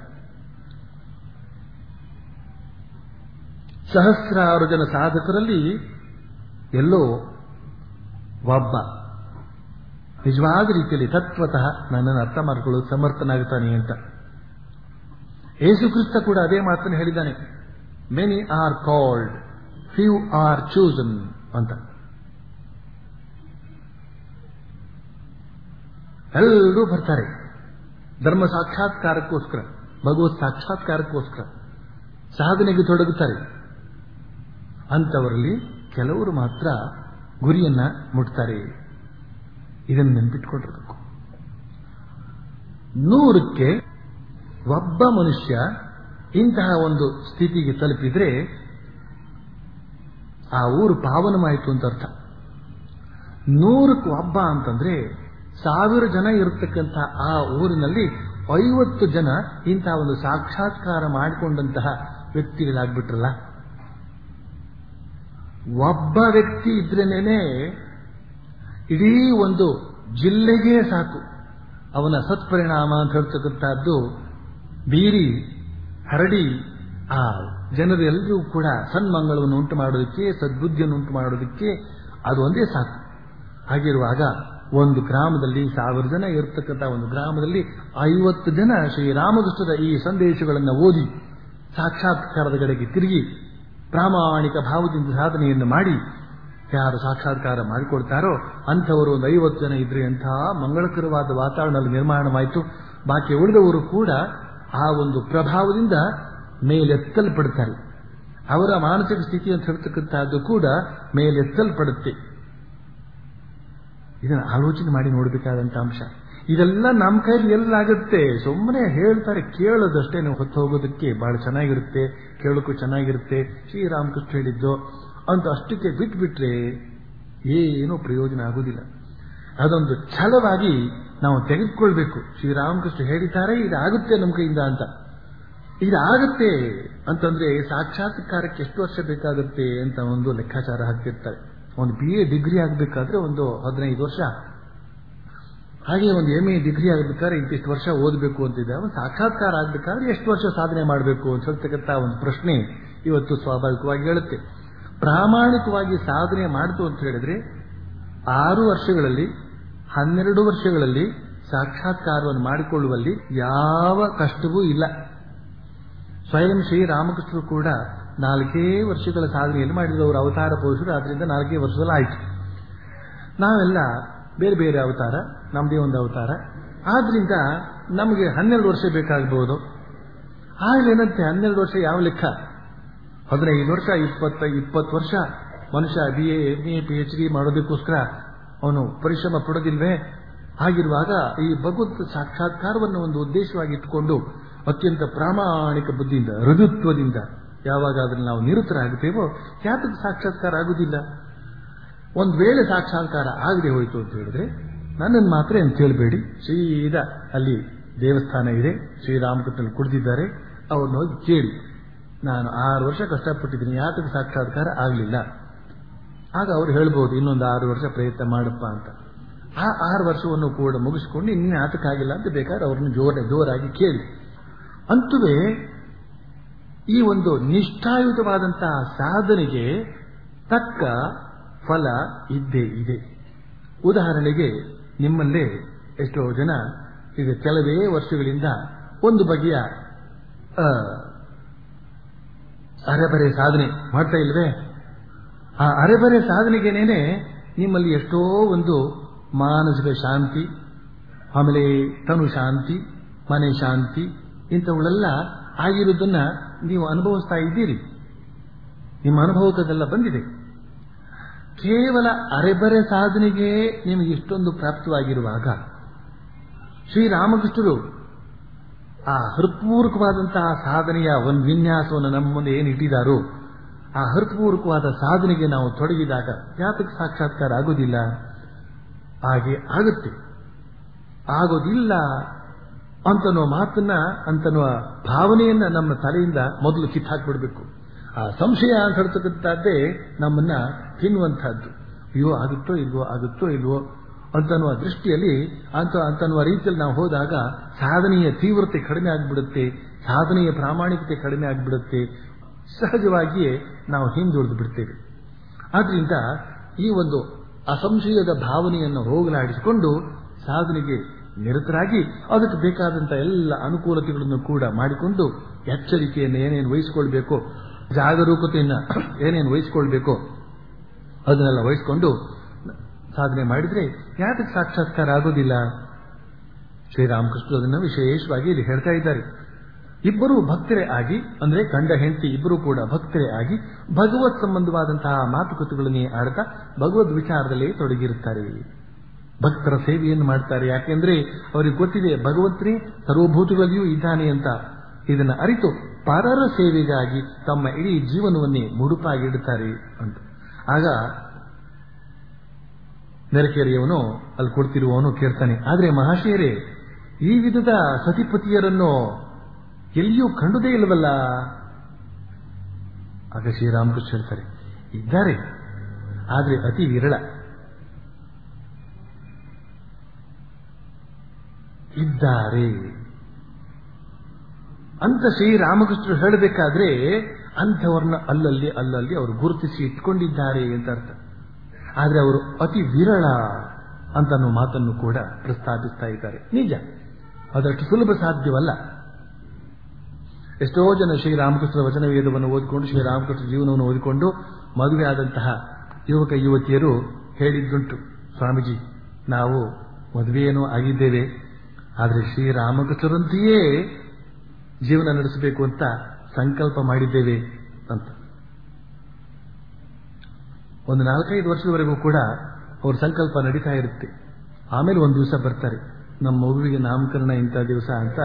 ಸಹಸ್ರಾರು ಜನ ಸಾಧಕರಲ್ಲಿ ಎಲ್ಲೋ ಒಬ್ಬ ನಿಜವಾದ ರೀತಿಯಲ್ಲಿ ತತ್ವತಃ ನನ್ನನ್ನು ಅರ್ಥ ಮಾಡಿಕೊಳ್ಳಲು ಸಮರ್ಥನಾಗುತ್ತಾನೆ ಅಂತ ಯೇಸುಕ್ರಿಸ್ತ ಕೂಡ ಅದೇ ಮಾತನ್ನು ಹೇಳಿದ್ದಾನೆ many are called few are chosen ಅಂತ ಎಲ್ಲರೂ ಬರ್ತಾರೆ ಧರ್ಮ ಸಾಕ್ಷಾತ್ಕಾರಕ್ಕೋಸ್ಕರ ಭಗವತ್ ಸಾಕ್ಷಾತ್ಕಾರಕ್ಕೋಸ್ಕರ ಸಾಧನೆಗೆ ತೊಡಗುತ್ತಾರೆ ಅಂಥವರಲ್ಲಿ ಕೆಲವರು ಮಾತ್ರ ಗುರಿಯನ್ನ ಮುಟ್ತಾರೆ ಇದನ್ನು ನೆನ್ಪಿಟ್ಕೊಂಡಿರಬೇಕು ನೂರಕ್ಕೆ ಒಬ್ಬ ಮನುಷ್ಯ ಇಂತಹ ಒಂದು ಸ್ಥಿತಿಗೆ ತಲುಪಿದ್ರೆ ಆ ಊರು ಪಾವನವಾಯಿತು ಅಂತ ಅರ್ಥ ನೂರಕ್ಕೆ ಒಬ್ಬ ಅಂತಂದ್ರೆ ಸಾವಿರ ಜನ ಇರತಕ್ಕಂಥ ಆ ಊರಿನಲ್ಲಿ ಐವತ್ತು ಜನ ಇಂತಹ ಒಂದು ಸಾಕ್ಷಾತ್ಕಾರ ಮಾಡಿಕೊಂಡಂತಹ ವ್ಯಕ್ತಿಗಳಾಗ್ಬಿಟ್ರಲ್ಲ ಒಬ್ಬ ವ್ಯಕ್ತಿ ಇದ್ರೇನೆ ಇಡೀ ಒಂದು ಜಿಲ್ಲೆಗೆ ಸಾಕು ಅವನ ಸತ್ಪರಿಣಾಮ ಅಂತ ಹೇಳ್ತಕ್ಕಂಥದ್ದು ಬೀರಿ ಹರಡಿ ಆ ಜನರೆಲ್ಲರೂ ಕೂಡ ಸನ್ಮಂಗಳವನ್ನು ಉಂಟು ಮಾಡೋದಕ್ಕೆ ಸದ್ಬುದ್ಧಿಯನ್ನು ಉಂಟು ಮಾಡೋದಕ್ಕೆ ಅದು ಒಂದೇ ಸಾಕು ಹಾಗಿರುವಾಗ ಒಂದು ಗ್ರಾಮದಲ್ಲಿ ಸಾವಿರ ಜನ ಇರತಕ್ಕಂಥ ಒಂದು ಗ್ರಾಮದಲ್ಲಿ ಐವತ್ತು ಜನ ಶ್ರೀರಾಮಕೃಷ್ಣದ ಈ ಸಂದೇಶಗಳನ್ನು ಓದಿ ಸಾಕ್ಷಾತ್ಕಾರದ ಕಡೆಗೆ ತಿರುಗಿ ಪ್ರಾಮಾಣಿಕ ಭಾವದಿಂದ ಸಾಧನೆಯನ್ನು ಮಾಡಿ ಯಾರು ಸಾಕ್ಷಾತ್ಕಾರ ಮಾಡಿಕೊಡ್ತಾರೋ ಅಂಥವರು ಒಂದು ಐವತ್ತು ಜನ ಇದ್ರೆ ಅಂತಹ ಮಂಗಳಕರವಾದ ವಾತಾವರಣದಲ್ಲಿ ನಿರ್ಮಾಣವಾಯಿತು ಬಾಕಿ ಉಳಿದವರು ಕೂಡ ಆ ಒಂದು ಪ್ರಭಾವದಿಂದ ಮೇಲೆತ್ತಲ್ಪಡ್ತಾರೆ ಅವರ ಮಾನಸಿಕ ಸ್ಥಿತಿ ಅಂತ ಹೇಳ್ತಕ್ಕಂಥದ್ದು ಕೂಡ ಮೇಲೆತ್ತಲ್ಪಡುತ್ತೆ ಇದನ್ನು ಆಲೋಚನೆ ಮಾಡಿ ನೋಡಬೇಕಾದಂತ ಅಂಶ ಇದೆಲ್ಲ ನಮ್ಮ ಕೈಲಿ ಎಲ್ಲಾಗುತ್ತೆ ಸುಮ್ಮನೆ ಹೇಳ್ತಾರೆ ಕೇಳೋದಷ್ಟೇ ನೀವು ಹೊತ್ತು ಹೋಗೋದಕ್ಕೆ ಬಹಳ ಚೆನ್ನಾಗಿರುತ್ತೆ ಕೇಳೋಕ್ಕೂ ಚೆನ್ನಾಗಿರುತ್ತೆ ಶ್ರೀರಾಮಕೃಷ್ಣ ಹೇಳಿದ್ದು ಅಂತ ಅಷ್ಟಕ್ಕೆ ಬಿಟ್ಬಿಟ್ರೆ ಏನೂ ಪ್ರಯೋಜನ ಆಗುವುದಿಲ್ಲ ಅದೊಂದು ಛಲವಾಗಿ ನಾವು ತೆಗೆದುಕೊಳ್ಬೇಕು ಶ್ರೀರಾಮಕೃಷ್ಣ ಹೇಳಿದ್ದಾರೆ ಇದಾಗುತ್ತೆ ನಮ್ಮ ಕೈಯಿಂದ ಅಂತ ಇದಾಗುತ್ತೆ ಅಂತಂದ್ರೆ ಸಾಕ್ಷಾತ್ಕಾರಕ್ಕೆ ಎಷ್ಟು ವರ್ಷ ಬೇಕಾಗುತ್ತೆ ಅಂತ ಒಂದು ಲೆಕ್ಕಾಚಾರ ಹಾಕ್ತಿರ್ತಾರೆ ಒಂದು ಬಿ ಎ ಡಿಗ್ರಿ ಆಗಬೇಕಾದ್ರೆ ಒಂದು ಹದಿನೈದು ವರ್ಷ ಹಾಗೆ ಒಂದು ಎಂ ಎ ಡಿಗ್ರಿ ಆಗಬೇಕಾದ್ರೆ ಇಂತಿಷ್ಟು ವರ್ಷ ಓದಬೇಕು ಅಂತಿದೆ ಅವನು ಸಾಕ್ಷಾತ್ಕಾರ ಆಗಬೇಕಾದ್ರೆ ಎಷ್ಟು ವರ್ಷ ಸಾಧನೆ ಮಾಡಬೇಕು ಅಂತ ಹೇಳ್ತಕ್ಕಂಥ ಒಂದು ಪ್ರಶ್ನೆ ಇವತ್ತು ಸ್ವಾಭಾವಿಕವಾಗಿ ಹೇಳುತ್ತೆ ಪ್ರಾಮಾಣಿಕವಾಗಿ ಸಾಧನೆ ಮಾಡಿತು ಅಂತ ಹೇಳಿದ್ರೆ ಆರು ವರ್ಷಗಳಲ್ಲಿ ಹನ್ನೆರಡು ವರ್ಷಗಳಲ್ಲಿ ಸಾಕ್ಷಾತ್ಕಾರವನ್ನು ಮಾಡಿಕೊಳ್ಳುವಲ್ಲಿ ಯಾವ ಕಷ್ಟವೂ ಇಲ್ಲ ಸ್ವಯಂ ಶ್ರೀರಾಮಕೃಷ್ಣರು ಕೂಡ ನಾಲ್ಕೇ ವರ್ಷಗಳ ಸಾಧನೆಯನ್ನು ಮಾಡಿದವರು ಅವತಾರ ಪುರುಷರು ಆದ್ರಿಂದ ನಾಲ್ಕೇ ವರ್ಷದಲ್ಲಿ ಆಯಿತು ನಾವೆಲ್ಲ ಬೇರೆ ಬೇರೆ ಅವತಾರ ನಮ್ಮದೇ ಒಂದು ಅವತಾರ ಆದ್ರಿಂದ ನಮಗೆ ಹನ್ನೆರಡು ವರ್ಷ ಬೇಕಾಗಬಹುದು ಆಗ್ಲೇನಂತೆ ಹನ್ನೆರಡು ವರ್ಷ ಯಾವ ಲೆಕ್ಕ ಹದಿನೈದು ವರ್ಷ ಇಪ್ಪತ್ತ ಇಪ್ಪತ್ತು ವರ್ಷ ಮನುಷ್ಯ B A M A P H D ಮಾಡೋದಕ್ಕೋಸ್ಕರ ಅವನು ಪರಿಶ್ರಮ ಪಡೋದಿಲ್ವೇ ಹಾಗಿರುವಾಗ ಈ ಭಗವತ್ ಸಾಕ್ಷಾತ್ಕಾರವನ್ನು ಒಂದು ಉದ್ದೇಶವಾಗಿ ಇಟ್ಟುಕೊಂಡು ಅತ್ಯಂತ ಪ್ರಾಮಾಣಿಕ ಬುದ್ಧಿಯಿಂದ ಋದುತ್ವದಿಂದ ಯಾವಾಗ ಅದನ್ನು ನಾವು ನಿರತರಾಗುತ್ತೇವೋ ಯಾತಕ್ಕೆ ಸಾಕ್ಷಾತ್ಕಾರ ಆಗುವುದಿಲ್ಲ ಒಂದು ವೇಳೆ ಸಾಕ್ಷಾತ್ಕಾರ ಆಗದೆ ಹೋಯಿತು ಅಂತ ಹೇಳಿದ್ರೆ ನನ್ನನ್ನು ಮಾತ್ರ ಅಂತ ಕೇಳಬೇಡಿ ಸೀದಾ ಅಲ್ಲಿ ದೇವಸ್ಥಾನ ಇದೆ ಶ್ರೀರಾಮಕೃಷ್ಣನ್ ಕುಡಿದಿದ್ದಾರೆ ಅವ್ರನ್ನ ಹೋಗಿ ಕೇಳಿ ನಾನು ಆರು ವರ್ಷ ಕಷ್ಟಪಟ್ಟಿದ್ದೀನಿ ಯಾತಕ್ಕೆ ಸಾಕ್ಷಾತ್ಕಾರ ಆಗಲಿಲ್ಲ ಆಗ ಅವ್ರು ಹೇಳ್ಬೋದು ಇನ್ನೊಂದು ಆರು ವರ್ಷ ಪ್ರಯತ್ನ ಮಾಡಪ್ಪ ಅಂತ ಆ ಆರು ವರ್ಷವನ್ನು ಕೂಡ ಮುಗಿಸ್ಕೊಂಡು ಇನ್ನೇನು ಆತಕ್ಕಾಗಿಲ್ಲ ಅಂತ ಬೇಕಾದ್ರೆ ಅವ್ರನ್ನ ಜೋರ ಜೋರಾಗಿ ಕೇಳಿ ಅಂತುವೇ ಈ ಒಂದು ನಿಷ್ಠಾಯುತವಾದಂತಹ ಸಾಧನೆಗೆ ತಕ್ಕ ಫಲ ಇದ್ದೇ ಇದೆ ಉದಾಹರಣೆಗೆ ನಿಮ್ಮಲ್ಲೇ ಎಷ್ಟೋ ಜನ ಈಗ ಕೆಲವೇ ವರ್ಷಗಳಿಂದ ಒಂದು ಬಗೆಯ ಆ, ಅರೆಬರೆ ಸಾಧನೆ ಮಾಡ್ತಾ ಇಲ್ವೇ ಆ ಅರೆಬರೆ ಸಾಧನೆಗೇನೇನೆ ನಿಮ್ಮಲ್ಲಿ ಎಷ್ಟೋ ಒಂದು ಮಾನಸಿಕ ಶಾಂತಿ ಆಮೇಲೆ ತನು ಶಾಂತಿ ಮನೆ ಶಾಂತಿ ಇಂಥವುಗಳೆಲ್ಲ ಆಗಿರುವುದನ್ನ ನೀವು ಅನುಭವಿಸ್ತಾ ಇದ್ದೀರಿ ನಿಮ್ಮ ಅನುಭವಕ್ಕೆ ಅದೆಲ್ಲ ಬಂದಿದೆ ಕೇವಲ ಅರೆಬರೆ ಸಾಧನೆಗೆ ನಿಮಗೆ ಇಷ್ಟೊಂದು ಪ್ರಾಪ್ತವಾಗಿರುವಾಗ ಶ್ರೀರಾಮಕೃಷ್ಣರು ಆ ಹೃತ್ಪೂರ್ವಕವಾದಂತಹ ಸಾಧನೆಯ ಒಂದು ವಿನ್ಯಾಸವನ್ನು ನಮ್ಮ ಮುಂದೆ ಏನು ಇಟ್ಟಿದ್ದಾರೋ ಆ ಹೃತ್ಪೂರ್ವಕವಾದ ಸಾಧನೆಗೆ ನಾವು ತೊಡಗಿದಾಗ ಯಾತಕ್ಕೆ ಸಾಕ್ಷಾತ್ಕಾರ ಆಗೋದಿಲ್ಲ ಹಾಗೆ ಆಗುತ್ತೆ ಆಗೋದಿಲ್ಲ ಅಂತನ್ನುವ ಮಾತನ್ನ ಅಂತನ್ನುವ ಭಾವನೆಯನ್ನ ನಮ್ಮ ತಲೆಯಿಂದ ಮೊದಲು ಕಿತ್ತಾಕ್ಬಿಡ್ಬೇಕು ಆ ಸಂಶಯ ಅಂತ ಹೇಳ್ತಕ್ಕಂಥದ್ದೇ ನಮ್ಮನ್ನ ತಿನ್ನುವಂತಹದ್ದು ಅಯ್ಯೋ ಆಗುತ್ತೋ ಇಲ್ವೋ ಆಗುತ್ತೋ ಇಲ್ವೋ ಅಂತನ್ನುವ ದೃಷ್ಟಿಯಲ್ಲಿ ಅಂತ ಅಂತನ್ನುವ ರೀತಿಯಲ್ಲಿ ನಾವು ಹೋದಾಗ ಸಾಧನೆಯ ತೀವ್ರತೆ ಕಡಿಮೆ ಆಗಿಬಿಡುತ್ತೆ ಸಾಧನೆಯ ಪ್ರಾಮಾಣಿಕತೆ ಕಡಿಮೆ ಆಗಿಬಿಡುತ್ತೆ ಸಹಜವಾಗಿಯೇ ನಾವು ಹಿಂದುಳಿದು ಬಿಡ್ತೇವೆ ಆದ್ರಿಂದ ಈ ಒಂದು ಅಸಂಶಯದ ಭಾವನೆಯನ್ನು ಹೋಗಲಾಡಿಸಿಕೊಂಡು ಸಾಧನೆಗೆ ನಿರತರಾಗಿ ಅದಕ್ಕೆ ಬೇಕಾದಂತಹ ಎಲ್ಲ ಅನುಕೂಲತೆಗಳನ್ನು ಕೂಡ ಮಾಡಿಕೊಂಡು ಎಚ್ಚರಿಕೆಯನ್ನು ಏನೇನು ವಹಿಸಿಕೊಳ್ಬೇಕೋ ಜಾಗರೂಕತೆಯನ್ನ ಏನೇನು ವಹಿಸಿಕೊಳ್ಬೇಕೋ ಅದನ್ನೆಲ್ಲ ವಹಿಸಿಕೊಂಡು ಸಾಧನೆ ಮಾಡಿದ್ರೆ ಯಾತಕ್ಕೆ ಸಾಕ್ಷಾತ್ಕಾರ ಆಗೋದಿಲ್ಲ ಶ್ರೀರಾಮಕೃಷ್ಣ ಅದನ್ನು ವಿಶೇಷವಾಗಿ ಇಲ್ಲಿ ಹೇಳ್ತಾ ಇದ್ದಾರೆ ಇಬ್ಬರು ಭಕ್ತರೇ ಆಗಿ ಅಂದ್ರೆ ಗಂಡ ಹೆಂಡತಿ ಇಬ್ಬರು ಕೂಡ ಭಕ್ತರೇ ಆಗಿ ಭಗವತ್ ಸಂಬಂಧವಾದಂತಹ ಮಾತುಕತೆಗಳನ್ನೇ ಆಡ್ತಾ ಭಗವದ್ ವಿಚಾರದಲ್ಲಿ ತೊಡಗಿರುತ್ತಾರೆ ಭಕ್ತರ ಸೇವೆಯನ್ನು ಮಾಡ್ತಾರೆ ಯಾಕೆಂದ್ರೆ ಅವರಿಗೆ ಗೊತ್ತಿದೆ ಭಗವಂತನೇ ಸರ್ವಭೂತಗಳಲ್ಲಿಯೂ ಇದ್ದಾನೆ ಅಂತ ಇದನ್ನು ಅರಿತು ಪರರ ಸೇವೆಗಾಗಿ ತಮ್ಮ ಇಡೀ ಜೀವನವನ್ನೇ ಮುಡುಪಾಗಿಡುತ್ತಾರೆ ಅಂತ ಆಗ ನೆರೆಕೆರೆಯವನು ಅಲ್ಲಿ ಕೊಡ್ತಿರುವವನು ಕೇಳ್ತಾನೆ ಆದ್ರೆ ಮಹಾಶಯರೇ ಈ ವಿಧದ ಸತಿಪತಿಯರನ್ನು ಎಲ್ಲಿಯೂ ಕಂಡುದೇ ಇಲ್ಲವಲ್ಲ ಆಗ ಶ್ರೀರಾಮಕೃಷ್ಣ ಹೇಳ್ತಾರೆ ಇದ್ದಾರೆ ಆದ್ರೆ ಅತಿ ವಿರಳ ಇದ್ದಾರೆ ಅಂತ ಶ್ರೀರಾಮಕೃಷ್ಣರು ಹೇಳಬೇಕಾದ್ರೆ ಅಂಥವ್ರನ್ನ ಅಲ್ಲಲ್ಲಿ ಅಲ್ಲಲ್ಲಿ ಅವರು ಗುರುತಿಸಿ ಇಟ್ಕೊಂಡಿದ್ದಾರೆ ಅಂತ ಅರ್ಥ ಆದ್ರೆ ಅವರು ಅತಿ ವಿರಳ ಅಂತ ಅನ್ನೋ ಮಾತನ್ನು ಕೂಡ ಪ್ರಸ್ತಾಪಿಸ್ತಾ ಇದ್ದಾರೆ ನಿಜ ಅದಷ್ಟು ಸುಲಭ ಸಾಧ್ಯವಲ್ಲ ಎಷ್ಟೋ ಜನ ಶ್ರೀರಾಮಕೃಷ್ಣ ವಚನ ವೇದವನ್ನು ಓದಿಕೊಂಡು ಶ್ರೀರಾಮಕೃಷ್ಣ ಜೀವನವನ್ನು ಓದಿಕೊಂಡು ಮದುವೆ ಆದಂತಹ ಯುವಕ ಯುವತಿಯರು ಹೇಳಿದ್ದುಂಟು ಸ್ವಾಮೀಜಿ ನಾವು ಮದುವೆಯೇನೋ ಆಗಿದ್ದೇವೆ ಆದರೆ ಶ್ರೀರಾಮಕೃಷ್ಣರಂತೆಯೇ ಜೀವನ ನಡೆಸಬೇಕು ಅಂತ ಸಂಕಲ್ಪ ಮಾಡಿದ್ದೇವೆ ಅಂತ ಒಂದು ನಾಲ್ಕೈದು ವರ್ಷದವರೆಗೂ ಕೂಡ ಅವ್ರ ಸಂಕಲ್ಪ ನಡೀತಾ ಇರುತ್ತೆ ಆಮೇಲೆ ಒಂದು ದಿವಸ ಬರ್ತಾರೆ ನಮ್ಮ ಮಗುವಿಗೆ ನಾಮಕರಣ ಇಂಥ ದಿವಸ ಅಂತ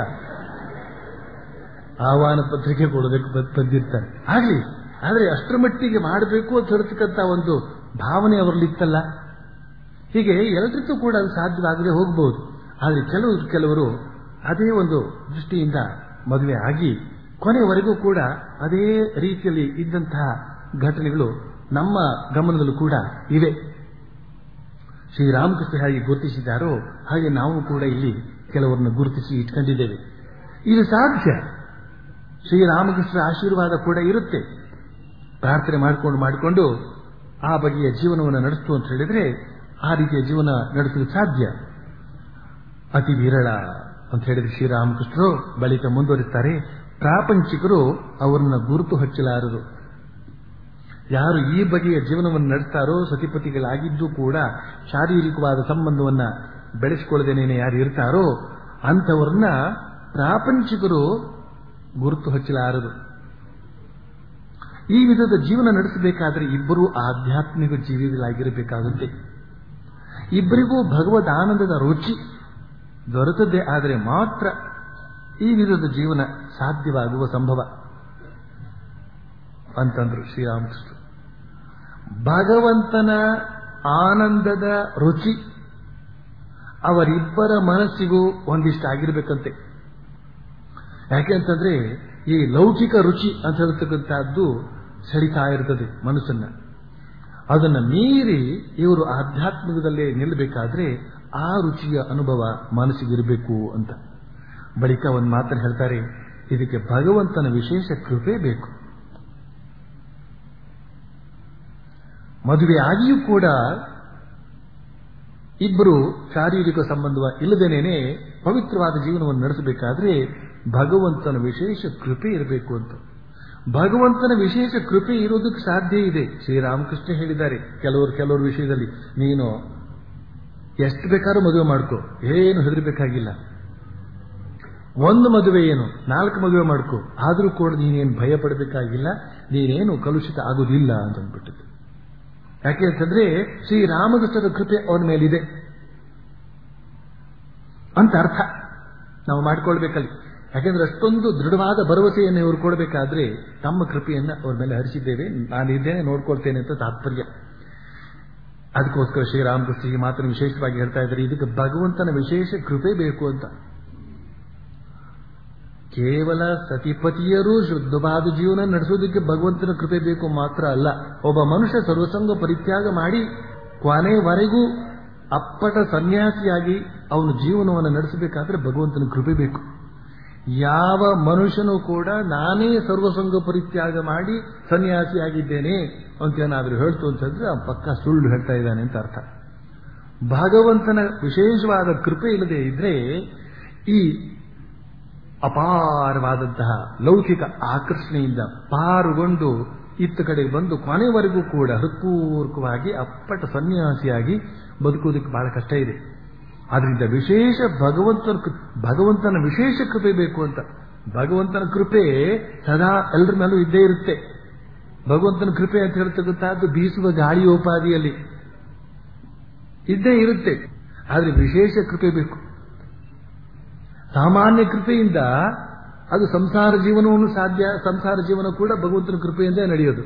ಆಹ್ವಾನ ಪತ್ರಿಕೆ ಕೊಡೋದಕ್ಕೆ ಬದ್- ಬಂದಿರ್ತಾರೆ ಆಗ್ಲಿ ಆದ್ರೆ ಅಷ್ಟರ ಮಟ್ಟಿಗೆ ಮಾಡಬೇಕು ಅಂತ ಹೇಳ್ತಕ್ಕಂಥ ಒಂದು ಭಾವನೆ ಅವರಲ್ಲಿತ್ತಲ್ಲ ಹೀಗೆ ಎಲ್ಲರಿಗೂ ಕೂಡ ಅದು ಸಾಧ್ಯವಾಗದೆ ಹೋಗಬಹುದು ಆದರೆ ಕೆಲವು ಕೆಲವರು ಅದೇ ಒಂದು ದೃಷ್ಟಿಯಿಂದ ಮದುವೆ ಆಗಿ ಕೊನೆಯವರೆಗೂ ಕೂಡ ಅದೇ ರೀತಿಯಲ್ಲಿ ಇದ್ದಂತಹ ಘಟನೆಗಳು ನಮ್ಮ ಗಮನದಲ್ಲೂ ಕೂಡ ಇವೆ ಶ್ರೀರಾಮಕೃಷ್ಣ ಹೇಗೆ ಗುರುತಿಸಿದ್ದಾರೋ ಹಾಗೆ ನಾವು ಕೂಡ ಇಲ್ಲಿ ಕೆಲವರನ್ನು ಗುರುತಿಸಿ ಇಟ್ಕೊಂಡಿದ್ದೇವೆ ಇದು ಸಾಧ್ಯ ಶ್ರೀರಾಮಕೃಷ್ಣರ ಆಶೀರ್ವಾದ ಕೂಡ ಇರುತ್ತೆ ಪ್ರಾರ್ಥನೆ ಮಾಡಿಕೊಂಡು ಮಾಡಿಕೊಂಡು ಆ ಬಗೆಯ ಜೀವನವನ್ನು ನಡೆಸ್ತು ಅಂತ ಹೇಳಿದ್ರೆ ಆ ರೀತಿಯ ಜೀವನ ನಡೆಸಲು ಸಾಧ್ಯ ಅತಿ ವಿರಳ ಅಂತ ಹೇಳಿದ್ರೆ ಶ್ರೀರಾಮಕೃಷ್ಣರು ಬಳಿಕ ಮುಂದುವರಿಸ್ತಾರೆ ಪ್ರಾಪಂಚಿಕರು ಅವರನ್ನ ಗುರುತು ಹಚ್ಚಲಾರರು ಯಾರು ಈ ಬಗೆಯ ಜೀವನವನ್ನು ನಡೆಸ್ತಾರೋ ಸತಿಪತಿಗಳಾಗಿದ್ದು ಕೂಡ ಶಾರೀರಿಕವಾದ ಸಂಬಂಧವನ್ನ ಬೆಳೆಸಿಕೊಳ್ಳದೇನೆ ಯಾರು ಇರ್ತಾರೋ ಅಂಥವ್ರನ್ನ ಪ್ರಾಪಂಚಿಕರು ಗುರುತು ಹಚ್ಚಲಾರರು ಈ ವಿಧದ ಜೀವನ ನಡೆಸಬೇಕಾದ್ರೆ ಇಬ್ಬರೂ ಆಧ್ಯಾತ್ಮಿಕ ಜೀವಿಗಳಾಗಿರಬೇಕಾಗುತ್ತೆ ಇಬ್ಬರಿಗೂ ಭಗವದ್ ಆನಂದದ ರುಚಿ ದೊರೆತದ್ದೇ ಆದರೆ ಮಾತ್ರ ಈ ವಿಧದ ಜೀವನ ಸಾಧ್ಯವಾಗುವ ಸಂಭವ ಅಂತಂದ್ರು ಶ್ರೀರಾಮಕೃಷ್ಣ ಭಗವಂತನ ಆನಂದದ ರುಚಿ ಅವರಿಬ್ಬರ ಮನಸ್ಸಿಗೂ ಒಂದಿಷ್ಟು ಆಗಿರ್ಬೇಕಂತೆ ಯಾಕೆಂತಂದ್ರೆ ಈ ಲೌಕಿಕ ರುಚಿ ಅಂತ ಹೇಳ್ತಕ್ಕಂಥದ್ದು ಸೆಳಿತಾ ಇರ್ತದೆ ಮನಸ್ಸನ್ನ ಅದನ್ನ ಮೀರಿ ಇವರು ಆಧ್ಯಾತ್ಮಿಕದಲ್ಲೇ ನಿಲ್ಲಬೇಕಾದ್ರೆ ಆ ರುಚಿಯ ಅನುಭವ ಮನಸ್ಸಿಗಿರಬೇಕು ಅಂತ ಬಳಿಕ ಒಂದು ಮಾತನ್ನು ಹೇಳ್ತಾರೆ ಇದಕ್ಕೆ ಭಗವಂತನ ವಿಶೇಷ ಕೃಪೆ ಬೇಕು ಮದುವೆ ಆಗಿಯೂ ಕೂಡ ಇಬ್ಬರು ಶಾರೀರಿಕ ಸಂಬಂಧ ಇಲ್ಲದೇನೆ ಪವಿತ್ರವಾದ ಜೀವನವನ್ನು ನಡೆಸಬೇಕಾದ್ರೆ ಭಗವಂತನ ವಿಶೇಷ ಕೃಪೆ ಇರಬೇಕು ಅಂತ ಭಗವಂತನ ವಿಶೇಷ ಕೃಪೆ ಇರೋದಕ್ಕೆ ಸಾಧ್ಯ ಇದೆ ಶ್ರೀರಾಮಕೃಷ್ಣ ಹೇಳಿದ್ದಾರೆ ಕೆಲವರು ಕೆಲವರು ವಿಷಯದಲ್ಲಿ ನೀನು ಎಷ್ಟು ಬೇಕಾದ್ರೂ ಮದುವೆ ಮಾಡ್ಕೋ ಏನು ಹೆದರ್ಬೇಕಾಗಿಲ್ಲ ಒಂದು ಮದುವೆ ಏನು ನಾಲ್ಕು ಮದುವೆ ಮಾಡ್ಕೋ ಆದರೂ ಕೂಡ ನೀನೇನು ಭಯ ಪಡಬೇಕಾಗಿಲ್ಲ ನೀನೇನು ಕಲುಷಿತ ಆಗುವುದಿಲ್ಲ ಅಂತ ಅಂದ್ಬಿಟ್ಟಿದ್ದು ಯಾಕೆ ಅಂತಂದ್ರೆ ಶ್ರೀರಾಮಕೃಷ್ಣರ ಕೃಪೆ ಅವನ ಮೇಲಿದೆ ಅಂತ ಅರ್ಥ ನಾವು ಮಾಡ್ಕೊಳ್ಬೇಕಲ್ಲಿ ಯಾಕೆಂದ್ರೆ ಅಷ್ಟೊಂದು ದೃಢವಾದ ಭರವಸೆಯನ್ನು ಇವರು ಕೊಡಬೇಕಾದ್ರೆ ತಮ್ಮ ಕೃಪೆಯನ್ನು ಅವ್ರ ಮೇಲೆ ಹರಿಸಿದ್ದೇವೆ ನಾನಿದ್ದೇನೆ ನೋಡ್ಕೊಳ್ತೇನೆ ಅಂತ ತಾತ್ಪರ್ಯ ಅದಕ್ಕೋಸ್ಕರ ಶ್ರೀರಾಮಕೃಷ್ಣ ಈ ಮಾತನ್ನು ವಿಶೇಷವಾಗಿ ಹೇಳ್ತಾ ಇದ್ದಾರೆ ಇದಕ್ಕೆ ಭಗವಂತನ ವಿಶೇಷ ಕೃಪೆ ಬೇಕು ಅಂತ ಕೇವಲ ಸತಿಪತಿಯರು ಶುದ್ಧವಾದ ಜೀವನ ನಡೆಸೋದಕ್ಕೆ ಭಗವಂತನ ಕೃಪೆ ಬೇಕು ಮಾತ್ರ ಅಲ್ಲ ಒಬ್ಬ ಮನುಷ್ಯ ಸರ್ವಸಂಗ ಪರಿತ್ಯಾಗ ಮಾಡಿ ಕೊನೆವರೆಗೂ ಅಪ್ಪಟ ಸನ್ಯಾಸಿಯಾಗಿ ಅವನು ಜೀವನವನ್ನು ನಡೆಸಬೇಕಾದ್ರೆ ಭಗವಂತನ ಕೃಪೆ ಬೇಕು ಯಾವ ಮನುಷ್ಯನೂ ಕೂಡ ನಾನೇ ಸರ್ವಸಂಗ ಪರಿತ್ಯಾಗ ಮಾಡಿ ಸನ್ಯಾಸಿಯಾಗಿದ್ದೇನೆ ಅಂತ ಏನಾದರೂ ಹೇಳ್ತು ಅಂತಂದ್ರೆ ಆ ಪಕ್ಕ ಸುಳ್ಳು ಹೇಳ್ತಾ ಇದ್ದಾನೆ ಅಂತ ಅರ್ಥ ಭಗವಂತನ ವಿಶೇಷವಾದ ಕೃಪೆ ಇಲ್ಲದೆ ಇದ್ರೆ ಈ ಅಪಾರವಾದಂತಹ ಲೌಕಿಕ ಆಕರ್ಷಣೆಯಿಂದ ಪಾರುಗೊಂಡು ಇತ್ತ ಕಡೆಗೆ ಬಂದು ಕೊನೆವರೆಗೂ ಕೂಡ ಹೃತ್ಪೂರ್ವಕವಾಗಿ ಅಪ್ಪಟ ಸನ್ಯಾಸಿಯಾಗಿ ಬದುಕುವುದಕ್ಕೆ ಬಹಳ ಕಷ್ಟ ಇದೆ ಆದ್ರಿಂದ ವಿಶೇಷ ಭಗವಂತನ ಭಗವಂತನ ವಿಶೇಷ ಕೃಪೆ ಬೇಕು ಅಂತ ಭಗವಂತನ ಕೃಪೆ ಸದಾ ಎಲ್ಲರ ಮೇಲೂ ಇದ್ದೇ ಇರುತ್ತೆ ಭಗವಂತನ ಕೃಪೆ ಅಂತ ಹೇಳ್ತಕ್ಕಂಥದ್ದು ಬೀಸುವ ಗಾಳಿಯೋಪಾದಿಯಲ್ಲಿ ಇದ್ದೇ ಇರುತ್ತೆ ಆದ್ರೆ ವಿಶೇಷ ಕೃಪೆ ಬೇಕು ಸಾಮಾನ್ಯ ಕೃಪೆಯಿಂದ ಅದು ಸಂಸಾರ ಜೀವನವನ್ನು ಸಾಧ್ಯ ಸಂಸಾರ ಜೀವನ ಕೂಡ ಭಗವಂತನ ಕೃಪೆಯಿಂದ ನಡೆಯೋದು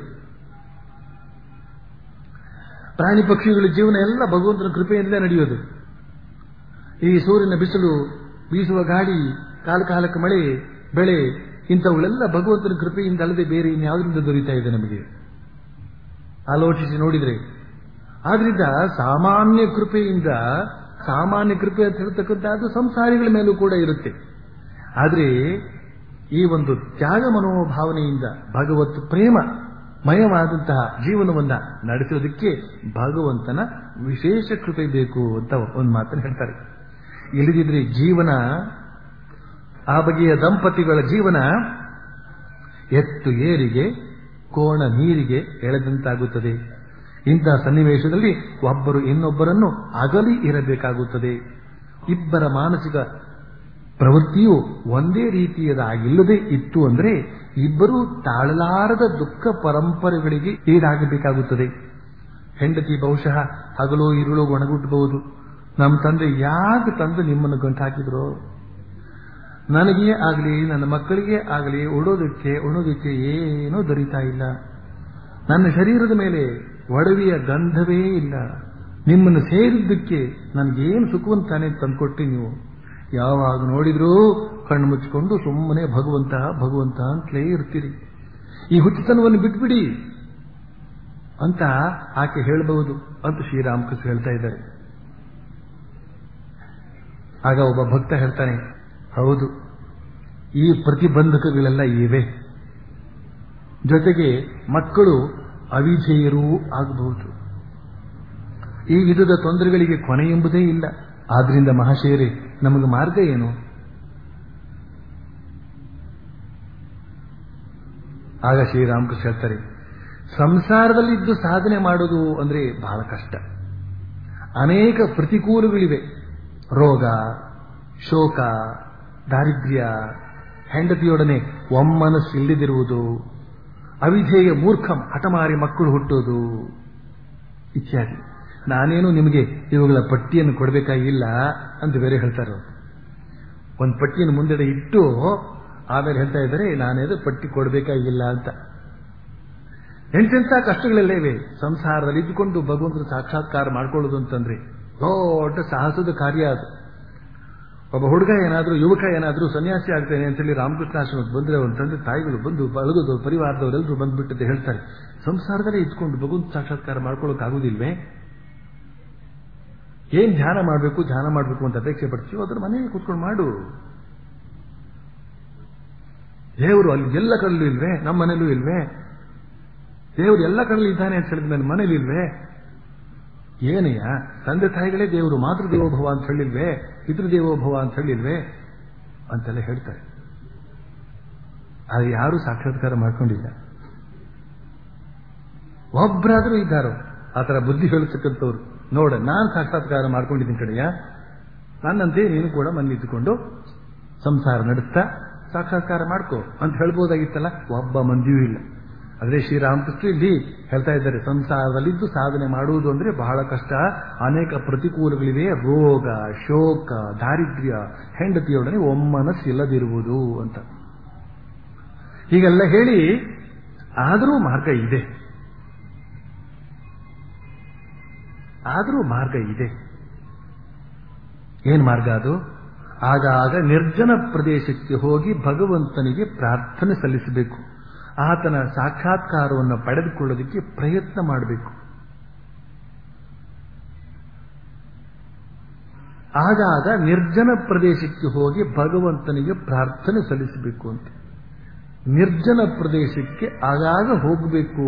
ಪ್ರಾಣಿ ಪಕ್ಷಿಗಳ ಜೀವನ ಎಲ್ಲ ಭಗವಂತನ ಕೃಪೆಯಿಂದಲೇ ನಡೆಯೋದು ಈ ಸೂರ್ಯನ ಬಿಸಿಲು ಬೀಸುವ ಗಾಡಿ ಕಾಲ ಕಾಲಕ್ಕೆ ಮಳೆ ಬೆಳೆ ಇಂಥವುಗಳೆಲ್ಲ ಭಗವಂತನ ಕೃಪೆಯಿಂದ ಅಲ್ಲದೆ ಬೇರೆ ಇನ್ಯಾವುದರಿಂದ ದೊರೀತಾ ಇದೆ ನಮಗೆ ಆಲೋಚಿಸಿ ನೋಡಿದ್ರೆ ಆದ್ರಿಂದ ಸಾಮಾನ್ಯ ಕೃಪೆಯಿಂದ ಸಾಮಾನ್ಯ ಕೃಪೆ ಅಂತ ಹೇಳ್ತಕ್ಕಂಥದ್ದು ಸಂಸಾರಿಗಳ ಮೇಲೂ ಕೂಡ ಇರುತ್ತೆ ಆದರೆ ಈ ಒಂದು ತ್ಯಾಗ ಮನೋಭಾವನೆಯಿಂದ ಭಗವತ್ ಪ್ರೇಮ ಮಯವಾದಂತಹ ಜೀವನವನ್ನ ನಡೆಸೋದಕ್ಕೆ ಭಗವಂತನ ವಿಶೇಷ ಕೃಪೆ ಬೇಕು ಅಂತ ಒಂದು ಮಾತನ್ನು ಹೇಳ್ತಾರೆ ಇಲ್ಲದಿದ್ರೆ ಜೀವನ ಆ ಬಗೆಯ ದಂಪತಿಗಳ ಜೀವನ ಎತ್ತು ಏರಿಗೆ ಕೋಣ ನೀರಿಗೆ ಎಳೆದಂತಾಗುತ್ತದೆ ಇಂತಹ ಸನ್ನಿವೇಶದಲ್ಲಿ ಒಬ್ಬರು ಇನ್ನೊಬ್ಬರನ್ನು ಅಗಲಿ ಇರಬೇಕಾಗುತ್ತದೆ ಇಬ್ಬರ ಮಾನಸಿಕ ಪ್ರವೃತ್ತಿಯು ಒಂದೇ ರೀತಿಯದಾಗಿಲ್ಲದೆ ಇತ್ತು ಅಂದ್ರೆ ಇಬ್ಬರೂ ತಾಳಲಾರದ ದುಃಖ ಪರಂಪರೆಗಳಿಗೆ ಈಡಾಗಬೇಕಾಗುತ್ತದೆ ಹೆಂಡತಿ ಬಹುಶಃ ಹಗಲು ಇರುಳು ಒಣಗುಟ್ಟಬಹುದು ನಮ್ಮ ತಂದೆ ಯಾಕೆ ತಂದು ನಿಮ್ಮನ್ನು ಗಂಟು ಹಾಕಿದ್ರು ನನಗೆ ಆಗಲಿ ನನ್ನ ಮಕ್ಕಳಿಗೆ ಆಗಲಿ ಉಡೋದಕ್ಕೆ ಉಣೋದಕ್ಕೆ ಏನೂ ದೊರೀತಾ ಇಲ್ಲ ನನ್ನ ಶರೀರದ ಮೇಲೆ ಒಡವೆಯ ಗಂಧವೇ ಇಲ್ಲ ನಿಮ್ಮನ್ನು ಸೇರಿದ್ದಕ್ಕೆ ನನಗೇನು ಸುಖವನ್ನು ತಾನೇ ತಂದುಕೊಟ್ಟಿ ನೀವು ಯಾವಾಗ ನೋಡಿದ್ರೂ ಕಣ್ಣು ಮುಚ್ಚಿಕೊಂಡು ಸುಮ್ಮನೆ ಭಗವಂತ ಭಗವಂತ ಅಂತಲೇ ಇರ್ತೀರಿ ಈ ಹುಚ್ಚುತನವನ್ನು ಬಿಟ್ಬಿಡಿ ಅಂತ ಆಕೆ ಹೇಳಬಹುದು ಅಂತ ಶ್ರೀರಾಮಕೃಷ್ಣ ಹೇಳ್ತಾ ಇದ್ದಾರೆ ಆಗ ಒಬ್ಬ ಭಕ್ತ ಹೇಳ್ತಾನೆ ಹೌದು ಈ ಪ್ರತಿಬಂಧಕಗಳೆಲ್ಲ ಇವೆ ಜೊತೆಗೆ ಮಕ್ಕಳು ಅವಿಧೇಯರೂ ಆಗಬಹುದು ಈ ವಿಧದ ತೊಂದರೆಗಳಿಗೆ ಕೊನೆ ಎಂಬುದೇ ಇಲ್ಲ ಆದ್ರಿಂದ ಮಹಾಶಯರೇ ನಮಗೆ ಮಾರ್ಗ ಏನು ಆಗ ಶ್ರೀರಾಮಕೃಷ್ಣ ಹೇಳ್ತಾರೆ ಸಂಸಾರದಲ್ಲಿದ್ದು ಸಾಧನೆ ಮಾಡೋದು ಅಂದ್ರೆ ಬಹಳ ಕಷ್ಟ ಅನೇಕ ಪ್ರತಿಕೂಲಗಳಿವೆ ರೋಗ ಶೋಕ ದಾರಿದ್ರ್ಯ ಹೆಂಡತಿಯೊಡನೆ ಒಮ್ಮನಸ್ಸಿಲ್ಲದಿರುವುದು ಅವಿಧೇಯ ಮೂರ್ಖಂ ಹಠಮಾರಿ ಮಕ್ಕಳು ಹುಟ್ಟೋದು ಇತ್ಯಾದಿ ನಾನೇನು ನಿಮಗೆ ಇವುಗಳ ಪಟ್ಟಿಯನ್ನು ಕೊಡಬೇಕಾಗಿಲ್ಲ ಅಂತ ಬೇರೆ ಹೇಳ್ತಾರೆ ಒಂದು ಪಟ್ಟಿಯನ್ನು ಮುಂದೆಡೆ ಇಟ್ಟು ಆಮೇಲೆ ಹೇಳ್ತಾ ಇದ್ದಾರೆ ನಾನೇದು ಪಟ್ಟಿ ಕೊಡಬೇಕಾಗಿಲ್ಲ ಅಂತ ಎಂತೆಂಥ ಕಷ್ಟಗಳೆಲ್ಲ ಇವೆ ಸಂಸಾರದಲ್ಲಿ ಇದ್ದುಕೊಂಡು ಭಗವಂತನ ಸಾಕ್ಷಾತ್ಕಾರ ಮಾಡ್ಕೊಳ್ಳೋದು ಅಂತಂದ್ರೆ ದೊಡ್ಡ ಸಾಹಸದ ಕಾರ್ಯ ಅದು ಒಬ್ಬ ಹುಡುಗ ಏನಾದ್ರೂ ಯುವಕ ಏನಾದ್ರೂ ಸನ್ಯಾಸಿ ಆಗ್ತೇನೆ ಅಂತೇಳಿ ರಾಮಕೃಷ್ಣ ಆಶ್ರಮಕ್ಕೆ ಬಂದ್ರೆ ಅವನ ತಂದೆ ತಾಯಿಗಳು ಬಂದು ಬಳಗದು ಪರಿವಾರದವರೆಲ್ಲರೂ ಬಂದ್ಬಿಟ್ಟದೆ ಹೇಳ್ತಾರೆ ಸಂಸಾರದಲ್ಲೇ ಇದ್ಕೊಂಡು ಭಗವಂತ ಸಾಕ್ಷಾತ್ಕಾರ ಮಾಡ್ಕೊಳ್ಳೋಕೆ ಆಗುದಿಲ್ವೇ ಏನ್ ಧ್ಯಾನ ಮಾಡಬೇಕು ಧ್ಯಾನ ಮಾಡಬೇಕು ಅಂತ ಅಪೇಕ್ಷೆ ಪಡ್ತೀವೋ ಅದ್ರ ಮನೆಯಲ್ಲಿ ಕೂತ್ಕೊಂಡು ಮಾಡು ದೇವರು ಅಲ್ಲಿ ಎಲ್ಲ ಕಡಲು ಇಲ್ವೇ ನಮ್ಮ ಮನೇಲೂ ಇಲ್ವೇ ದೇವರು ಎಲ್ಲ ಕಡಲು ಇದ್ದಾನೆ ಅಂತ ಹೇಳಿದ ನನ್ನ ಮನೇಲಿ ಇಲ್ವೇ ಏನಯ್ಯ ತಂದೆ ತಾಯಿಗಳೇ ದೇವರು ಮಾತೃ ದೇವೋಭವ ಅಂತ ಹೇಳಿಲ್ವೇ ಪಿತೃ ದೇವೋಭವ ಅಂತ ಹೇಳಿಲ್ವೇ ಅಂತೆಲ್ಲ ಹೇಳ್ತಾರೆ ಆದರೆ ಯಾರೂ ಸಾಕ್ಷಾತ್ಕಾರ ಮಾಡ್ಕೊಂಡಿಲ್ಲ ಒಬ್ಬರಾದ್ರೂ ಇದ್ದಾರೋ ಆ ಥರ ಬುದ್ಧಿ ಹೇಳ್ತಕ್ಕಂಥವ್ರು ನೋಡ ನಾನು ಸಾಕ್ಷಾತ್ಕಾರ ಮಾಡ್ಕೊಂಡಿದ್ದೀನಿ ಕಡೆಯ ನನ್ನಂತೆ ನೀನು ಕೂಡ ಮನೇಲಿದ್ದುಕೊಂಡು ಸಂಸಾರ ನಡೆಸ್ತಾ ಸಾಕ್ಷಾತ್ಕಾರ ಮಾಡ್ಕೋ ಅಂತ ಹೇಳ್ಬೋದಾಗಿತ್ತಲ್ಲ ಒಬ್ಬ ಮಂದಿಯೂ ಇಲ್ಲ ಅದೇ ಶ್ರೀರಾಮಕೃಷ್ಣ ಇಲ್ಲಿ ಹೇಳ್ತಾ ಇದ್ದಾರೆ ಸಂಸಾರದಲ್ಲಿದ್ದು ಸಾಧನೆ ಮಾಡುವುದು ಅಂದ್ರೆ ಬಹಳ ಕಷ್ಟ ಅನೇಕ ಪ್ರತಿಕೂಲಗಳಿವೆ ರೋಗ ಶೋಕ ದಾರಿದ್ರ್ಯ ಹೆಂಡತಿಯೊಡನೆ ಒಮ್ಮನಸ್ಸಿಲ್ಲದಿರುವುದು ಅಂತ ಹೀಗೆಲ್ಲ ಹೇಳಿ ಆದರೂ ಮಾರ್ಗ ಇದೆ ಆದರೂ ಮಾರ್ಗ ಇದೆ ಏನ್ ಮಾರ್ಗ ಅದು ಆಗಾಗ ನಿರ್ಜನ ಪ್ರದೇಶಕ್ಕೆ ಹೋಗಿ ಭಗವಂತನಿಗೆ ಪ್ರಾರ್ಥನೆ ಸಲ್ಲಿಸಬೇಕು ಆತನ ಸಾಕ್ಷಾತ್ಕಾರವನ್ನು ಪಡೆದುಕೊಳ್ಳೋದಕ್ಕೆ ಪ್ರಯತ್ನ ಮಾಡಬೇಕು ಆಗಾಗ ನಿರ್ಜನ ಪ್ರದೇಶಕ್ಕೆ ಹೋಗಿ ಭಗವಂತನಿಗೆ ಪ್ರಾರ್ಥನೆ ಸಲ್ಲಿಸಬೇಕು ಅಂತ ನಿರ್ಜನ ಪ್ರದೇಶಕ್ಕೆ ಆಗಾಗ ಹೋಗಬೇಕು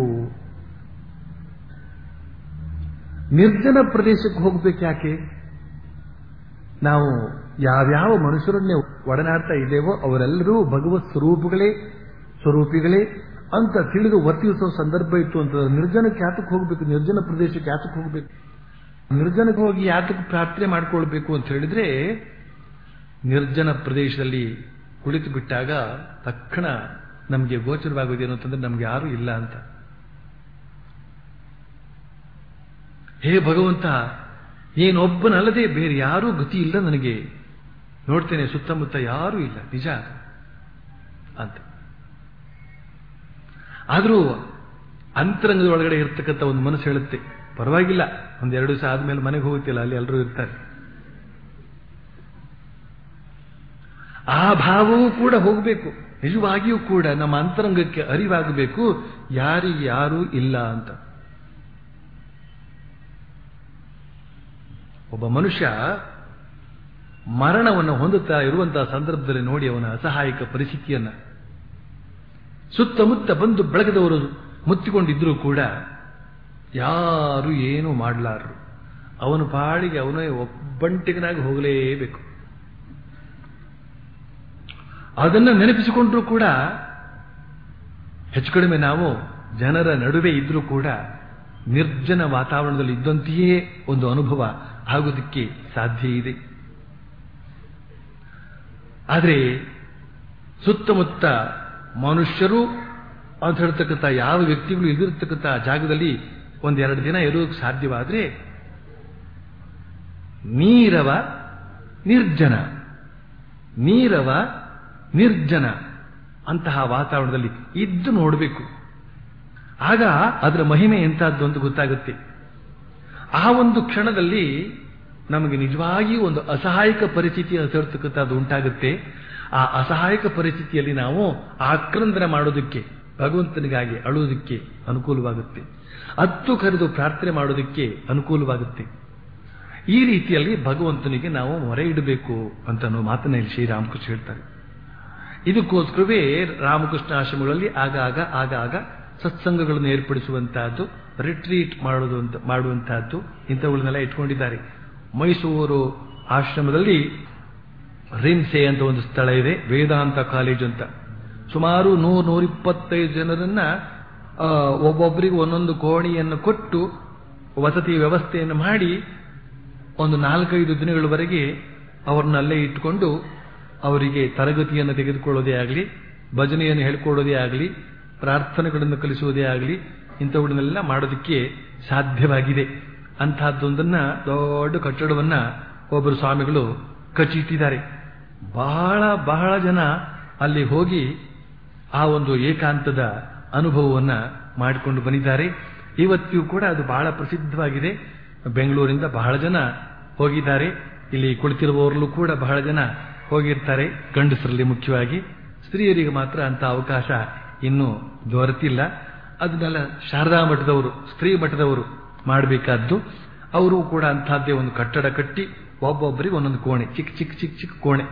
ನಿರ್ಜನ ಪ್ರದೇಶಕ್ಕೆ ಹೋಗ್ಬೇಕು ಯಾಕೆ ನಾವು ಯಾವ್ಯಾವ ಮನುಷ್ಯರನ್ನೇ ಒಡನಾಡ್ತಾ ಇದ್ದೇವೋ ಅವರೆಲ್ಲರೂ ಭಗವತ್ ಸ್ವರೂಪಗಳೇ ಸ್ವರೂಪಿಗಳೇ ಅಂತ ತಿಳಿದು ವರ್ತಿಸುವ ಸಂದರ್ಭ ಇತ್ತು ಅಂತ ನಿರ್ಜನಕ್ಕೆ ಯಾತಕ್ಕೆ ಹೋಗ್ಬೇಕು ನಿರ್ಜನ ಪ್ರದೇಶಕ್ಕೆ ಯಾತಕ್ಕೆ ಹೋಗ್ಬೇಕು ನಿರ್ಜನಕ್ಕೆ ಹೋಗಿ ಯಾತಕ್ಕೆ ಪ್ರಾರ್ಥನೆ ಮಾಡ್ಕೊಳ್ಬೇಕು ಅಂತ ಹೇಳಿದ್ರೆ ನಿರ್ಜನ ಪ್ರದೇಶದಲ್ಲಿ ಕುಳಿತು ಬಿಟ್ಟಾಗ ತಕ್ಷಣ ನಮಗೆ ಗೋಚರವಾಗುವುದೇನು ಅಂತಂದ್ರೆ ನಮ್ಗೆ ಯಾರೂ ಇಲ್ಲ ಅಂತ ಹೇ ಭಗವಂತ ಏನೊಬ್ಬನಲ್ಲದೆ ಬೇರೆ ಯಾರೂ ಗತಿ ಇಲ್ಲ ನನಗೆ ನೋಡ್ತೇನೆ ಸುತ್ತಮುತ್ತ ಯಾರೂ ಇಲ್ಲ ನಿಜ ಅಂತ ಆದರೂ ಅಂತರಂಗದ ಒಳಗಡೆ ಇರ್ತಕ್ಕಂಥ ಒಂದು ಮನಸ್ಸು ಹೇಳುತ್ತೆ ಪರವಾಗಿಲ್ಲ ಒಂದೆರಡು ದಿವಸ ಆದ್ಮೇಲೆ ಮನೆಗೆ ಹೋಗುತ್ತಿಲ್ಲ ಅಲ್ಲಿ ಎಲ್ಲರೂ ಇರ್ತಾರೆ ಆ ಭಾವವೂ ಕೂಡ ಹೋಗಬೇಕು ನಿಜವಾಗಿಯೂ ಕೂಡ ನಮ್ಮ ಅಂತರಂಗಕ್ಕೆ ಅರಿವಾಗಬೇಕು ಯಾರಿಗೆ ಯಾರೂ ಇಲ್ಲ ಅಂತ ಒಬ್ಬ ಮನುಷ್ಯ ಮರಣವನ್ನು ಹೊಂದುತ್ತಾ ಇರುವಂತಹ ಸಂದರ್ಭದಲ್ಲಿ ನೋಡಿ ಅವನ ಅಸಹಾಯಕ ಪರಿಸ್ಥಿತಿಯನ್ನ ಸುತ್ತಮುತ್ತ ಬಂದು ಬೆಳಗದವರು ಮುತ್ತಿಕೊಂಡಿದ್ರೂ ಕೂಡ ಯಾರು ಏನೂ ಮಾಡಲಾರರು ಅವನ ಪಾಡಿಗೆ ಅವನೇ ಒಬ್ಬಂಟಿಗನಾಗಿ ಹೋಗಲೇಬೇಕು ಅದನ್ನು ನೆನಪಿಸಿಕೊಂಡ್ರೂ ಕೂಡ ಹೆಚ್ಚು ಕಡಿಮೆ ನಾವು ಜನರ ನಡುವೆ ಇದ್ರೂ ಕೂಡ ನಿರ್ಜನ ವಾತಾವರಣದಲ್ಲಿ ಇದ್ದಂತೆಯೇ ಒಂದು ಅನುಭವ ಆಗೋದಕ್ಕೆ ಸಾಧ್ಯ ಇದೆ ಆದರೆ ಸುತ್ತಮುತ್ತ ಮನುಷ್ಯರು ಅಂತ ಹೇಳ್ತಕ್ಕಂಥ ಯಾವ ವ್ಯಕ್ತಿಗಳು ಇದಿರ್ತಕ್ಕಂಥ ಜಾಗದಲ್ಲಿ ಒಂದೆರಡು ದಿನ ಇರೋದಕ್ಕೆ ಸಾಧ್ಯವಾದ್ರೆ ನೀರವ ನಿರ್ಜನ ನೀರವ ನಿರ್ಜನ ಅಂತಹ ವಾತಾವರಣದಲ್ಲಿ ಇದ್ದು ನೋಡಬೇಕು ಆಗ ಅದರ ಮಹಿಮೆ ಎಂತಹದ್ದು ಅಂತ ಗೊತ್ತಾಗುತ್ತೆ ಆ ಒಂದು ಕ್ಷಣದಲ್ಲಿ ನಮಗೆ ನಿಜವಾಗಿಯೂ ಒಂದು ಅಸಹಾಯಕ ಪರಿಸ್ಥಿತಿ ಅನಿಸಿರ್ತಕ್ಕಂಥದ್ದು ಉಂಟಾಗುತ್ತೆ ಆ ಅಸಹಾಯಕ ಪರಿಸ್ಥಿತಿಯಲ್ಲಿ ನಾವು ಆಕ್ರಂದನ ಮಾಡೋದಕ್ಕೆ ಭಗವಂತನಿಗಾಗಿ ಅಳುವುದಕ್ಕೆ ಅನುಕೂಲವಾಗುತ್ತೆ ಅತ್ತು ಕರೆದು ಪ್ರಾರ್ಥನೆ ಮಾಡೋದಕ್ಕೆ ಅನುಕೂಲವಾಗುತ್ತೆ ಈ ರೀತಿಯಲ್ಲಿ ಭಗವಂತನಿಗೆ ನಾವು ಮೊರೆ ಇಡಬೇಕು ಅಂತ ಅನ್ನೋ ಮಾತನ್ನ ಇಲ್ಲಿ ಶ್ರೀರಾಮಕೃಷ್ಣ ಹೇಳ್ತಾರೆ ಇದಕ್ಕೋಸ್ಕರವೇ ರಾಮಕೃಷ್ಣ ಆಶ್ರಮಗಳಲ್ಲಿ ಆಗಾಗ ಆಗಾಗ ಸತ್ಸಂಗಗಳನ್ನು ಏರ್ಪಡಿಸುವಂತಹದ್ದು ರಿಟ್ರೀಟ್ ಮಾಡೋದು ಅಂತ ಮಾಡುವಂತಹದ್ದು ಇಂಥವುಗಳನ್ನೆಲ್ಲ ಇಟ್ಕೊಂಡಿದ್ದಾರೆ ಮೈಸೂರು ಆಶ್ರಮದಲ್ಲಿ ರಿನ್ಸೆ ಅಂತ ಒಂದು ಸ್ಥಳ ಇದೆ ವೇದಾಂತ ಕಾಲೇಜು ಅಂತ ಸುಮಾರು ನೂರು ನೂರಿಪ್ಪತ್ತೈದು ಜನರನ್ನ ಆ, ಒಬ್ಬೊಬ್ಬರಿಗೆ ಒಂದೊಂದು ಕೋಣೆಯನ್ನು ಕೊಟ್ಟು ವಸತಿ ವ್ಯವಸ್ಥೆಯನ್ನು ಮಾಡಿ ಒಂದು ನಾಲ್ಕೈದು ದಿನಗಳವರೆಗೆ ಅವ್ರನ್ನ ಅಲ್ಲೇ ಇಟ್ಟುಕೊಂಡು ಅವರಿಗೆ ತರಗತಿಯನ್ನು ತೆಗೆದುಕೊಳ್ಳೋದೇ ಆಗಲಿ ಭಜನೆಯನ್ನು ಹೇಳ್ಕೊಳ್ಳೋದೇ ಆಗಲಿ ಪ್ರಾರ್ಥನೆಗಳನ್ನು ಕಲಿಸುವುದೇ ಆಗಲಿ ಇಂಥವುಗಳನ್ನೆಲ್ಲ ಮಾಡೋದಕ್ಕೆ ಸಾಧ್ಯವಾಗಿದೆ ಅಂತಹದ್ದೊಂದನ್ನ ದೊಡ್ಡ ಕಟ್ಟಡವನ್ನ ಒಬ್ಬರು ಸ್ವಾಮಿಗಳು ಕಚ್ಚಿಟ್ಟಿದ್ದಾರೆ ಬಹಳ ಬಹಳ ಜನ ಅಲ್ಲಿ ಹೋಗಿ ಆ ಒಂದು ಏಕಾಂತದ ಅನುಭವವನ್ನ ಮಾಡಿಕೊಂಡು ಬಂದಿದ್ದಾರೆ ಇವತ್ತಿಗೂ ಕೂಡ ಅದು ಬಹಳ ಪ್ರಸಿದ್ಧವಾಗಿದೆ ಬೆಂಗಳೂರಿಂದ ಬಹಳ ಜನ ಹೋಗಿದ್ದಾರೆ ಇಲ್ಲಿ ಕುಳಿತಿರುವವರಲ್ಲೂ ಕೂಡ ಬಹಳ ಜನ ಹೋಗಿರ್ತಾರೆ ಗಂಡಸರಲ್ಲಿ ಮುಖ್ಯವಾಗಿ ಸ್ತ್ರೀಯರಿಗೆ ಮಾತ್ರ ಅಂತ ಅವಕಾಶ ಇನ್ನೂ ದೊರೆತಿಲ್ಲ ಅದನ್ನೆಲ್ಲ ಶಾರದಾ ಮಠದವರು ಸ್ತ್ರೀ ಮಠದವರು ಮಾಡಬೇಕಾದ್ದು ಅವರು ಕೂಡ ಅಂತಹದ್ದೇ ಒಂದು ಕಟ್ಟಡ ಕಟ್ಟಿ ಒಬ್ಬೊಬ್ಬರಿಗೆ ಒಂದೊಂದು ಕೋಣೆ ಚಿಕ್ಕ ಚಿಕ್ಕ ಚಿಕ್ಕ ಚಿಕ್ಕ ಕೋಣೆ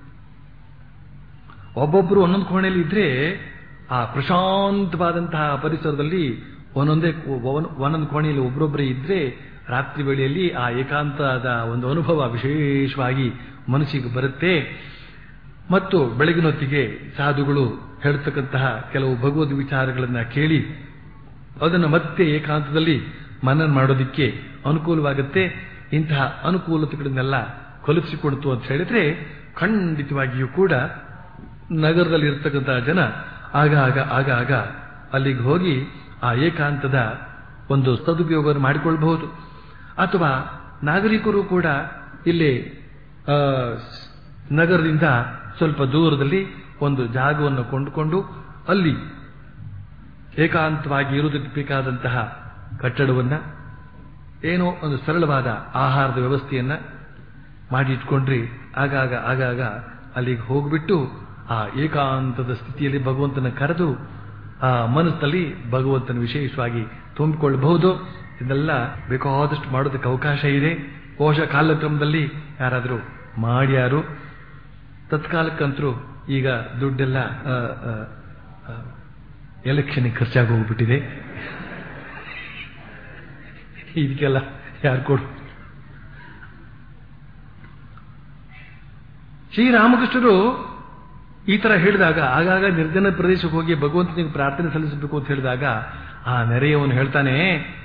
ಒಬ್ಬೊಬ್ಬರು ಒಂದೊಂದು ಕೋಣೆಯಲ್ಲಿ ಇದ್ರೆ ಆ ಪ್ರಶಾಂತವಾದಂತಹ ಪರಿಸರದಲ್ಲಿ ಒಂದೊಂದೇ ಒಂದೊಂದು ಕೋಣೆಯಲ್ಲಿ ಒಬ್ಬರೊಬ್ಬರೇ ಇದ್ರೆ ರಾತ್ರಿ ವೇಳೆಯಲ್ಲಿ ಆ ಏಕಾಂತದ ಒಂದು ಅನುಭವ ವಿಶೇಷವಾಗಿ ಮನಸ್ಸಿಗೆ ಬರುತ್ತೆ ಮತ್ತು ಬೆಳಗಿನ ಹೊತ್ತಿಗೆ ಸಾಧುಗಳು ಹೇಳ್ತಕ್ಕಂತಹ ಕೆಲವು ಭಗವದ್ ವಿಚಾರಗಳನ್ನ ಕೇಳಿ ಅದನ್ನು ಮತ್ತೆ ಏಕಾಂತದಲ್ಲಿ ಮನನ್ ಮಾಡೋದಿಕ್ಕೆ ಅನುಕೂಲವಾಗುತ್ತೆ ಇಂತಹ ಅನುಕೂಲತೆಗಳನ್ನೆಲ್ಲ ಕಲುಪಿಸಿಕೊಡ್ತು ಅಂತ ಹೇಳಿದ್ರೆ ಖಂಡಿತವಾಗಿಯೂ ಕೂಡ ನಗರದಲ್ಲಿ ಇರ್ತಕ್ಕಂತಹ ಜನ ಆಗ ಆಗ ಆಗ ಆಗ ಅಲ್ಲಿಗೆ ಹೋಗಿ ಆ ಏಕಾಂತದ ಒಂದು ಸದುಪಯೋಗ ಮಾಡಿಕೊಳ್ಬಹುದು ಅಥವಾ ನಾಗರಿಕರು ಕೂಡ ಇಲ್ಲಿ ಆ, ನಗರದಿಂದ ಸ್ವಲ್ಪ ದೂರದಲ್ಲಿ ಒಂದು ಜಾಗವನ್ನು ಕೊಂಡುಕೊಂಡು ಅಲ್ಲಿ ಏಕಾಂತವಾಗಿ ಇರುವುದಕ್ಕೆ ಬೇಕಾದಂತಹ ಕಟ್ಟಡವನ್ನ ಏನೋ ಒಂದು ಸರಳವಾದ ಆಹಾರದ ವ್ಯವಸ್ಥೆಯನ್ನ ಮಾಡಿ ಇಟ್ಕೊಂಡ್ರಿ ಆಗಾಗ ಆಗಾಗ ಅಲ್ಲಿಗೆ ಹೋಗ್ಬಿಟ್ಟು ಆ ಏಕಾಂತದ ಸ್ಥಿತಿಯಲ್ಲಿ ಭಗವಂತನ ಕರೆದು ಆ ಮನಸ್ಸಿನಲ್ಲಿ ಭಗವಂತನ ವಿಶೇಷವಾಗಿ ತುಂಬಿಕೊಳ್ಳಬಹುದು ಇದೆಲ್ಲ ಬೇಕಾದಷ್ಟು ಮಾಡೋದಕ್ಕೆ ಅವಕಾಶ ಇದೆ ಕೋಶ ಕಾಲಕ್ರಮದಲ್ಲಿ ಯಾರಾದರೂ ಮಾಡ್ಯಾರು ತತ್ಕಾಲಕ್ಕಂತರೂ ಈಗ ದುಡ್ಡೆಲ್ಲ ಆ, ಆ, ಆ, ಎಲೆಕ್ಷನ್ಗೆ ಖರ್ಚಾಗಿ ಹೋಗ್ಬಿಟ್ಟಿದೆ ಇದಕ್ಕೆಲ್ಲ ಯಾರು ಕೊಡು ಶ್ರೀರಾಮಕೃಷ್ಣರು ಈ ತರ ಹೇಳಿದಾಗ ಆಗಾಗ ನಿರ್ಜನ ಪ್ರದೇಶಕ್ಕೆ ಹೋಗಿ ಭಗವಂತನಿಗೆ ಪ್ರಾರ್ಥನೆ ಸಲ್ಲಿಸಬೇಕು ಅಂತ ಹೇಳಿದಾಗ ಆ ನೆರೆಯವನು ಹೇಳ್ತಾನೆ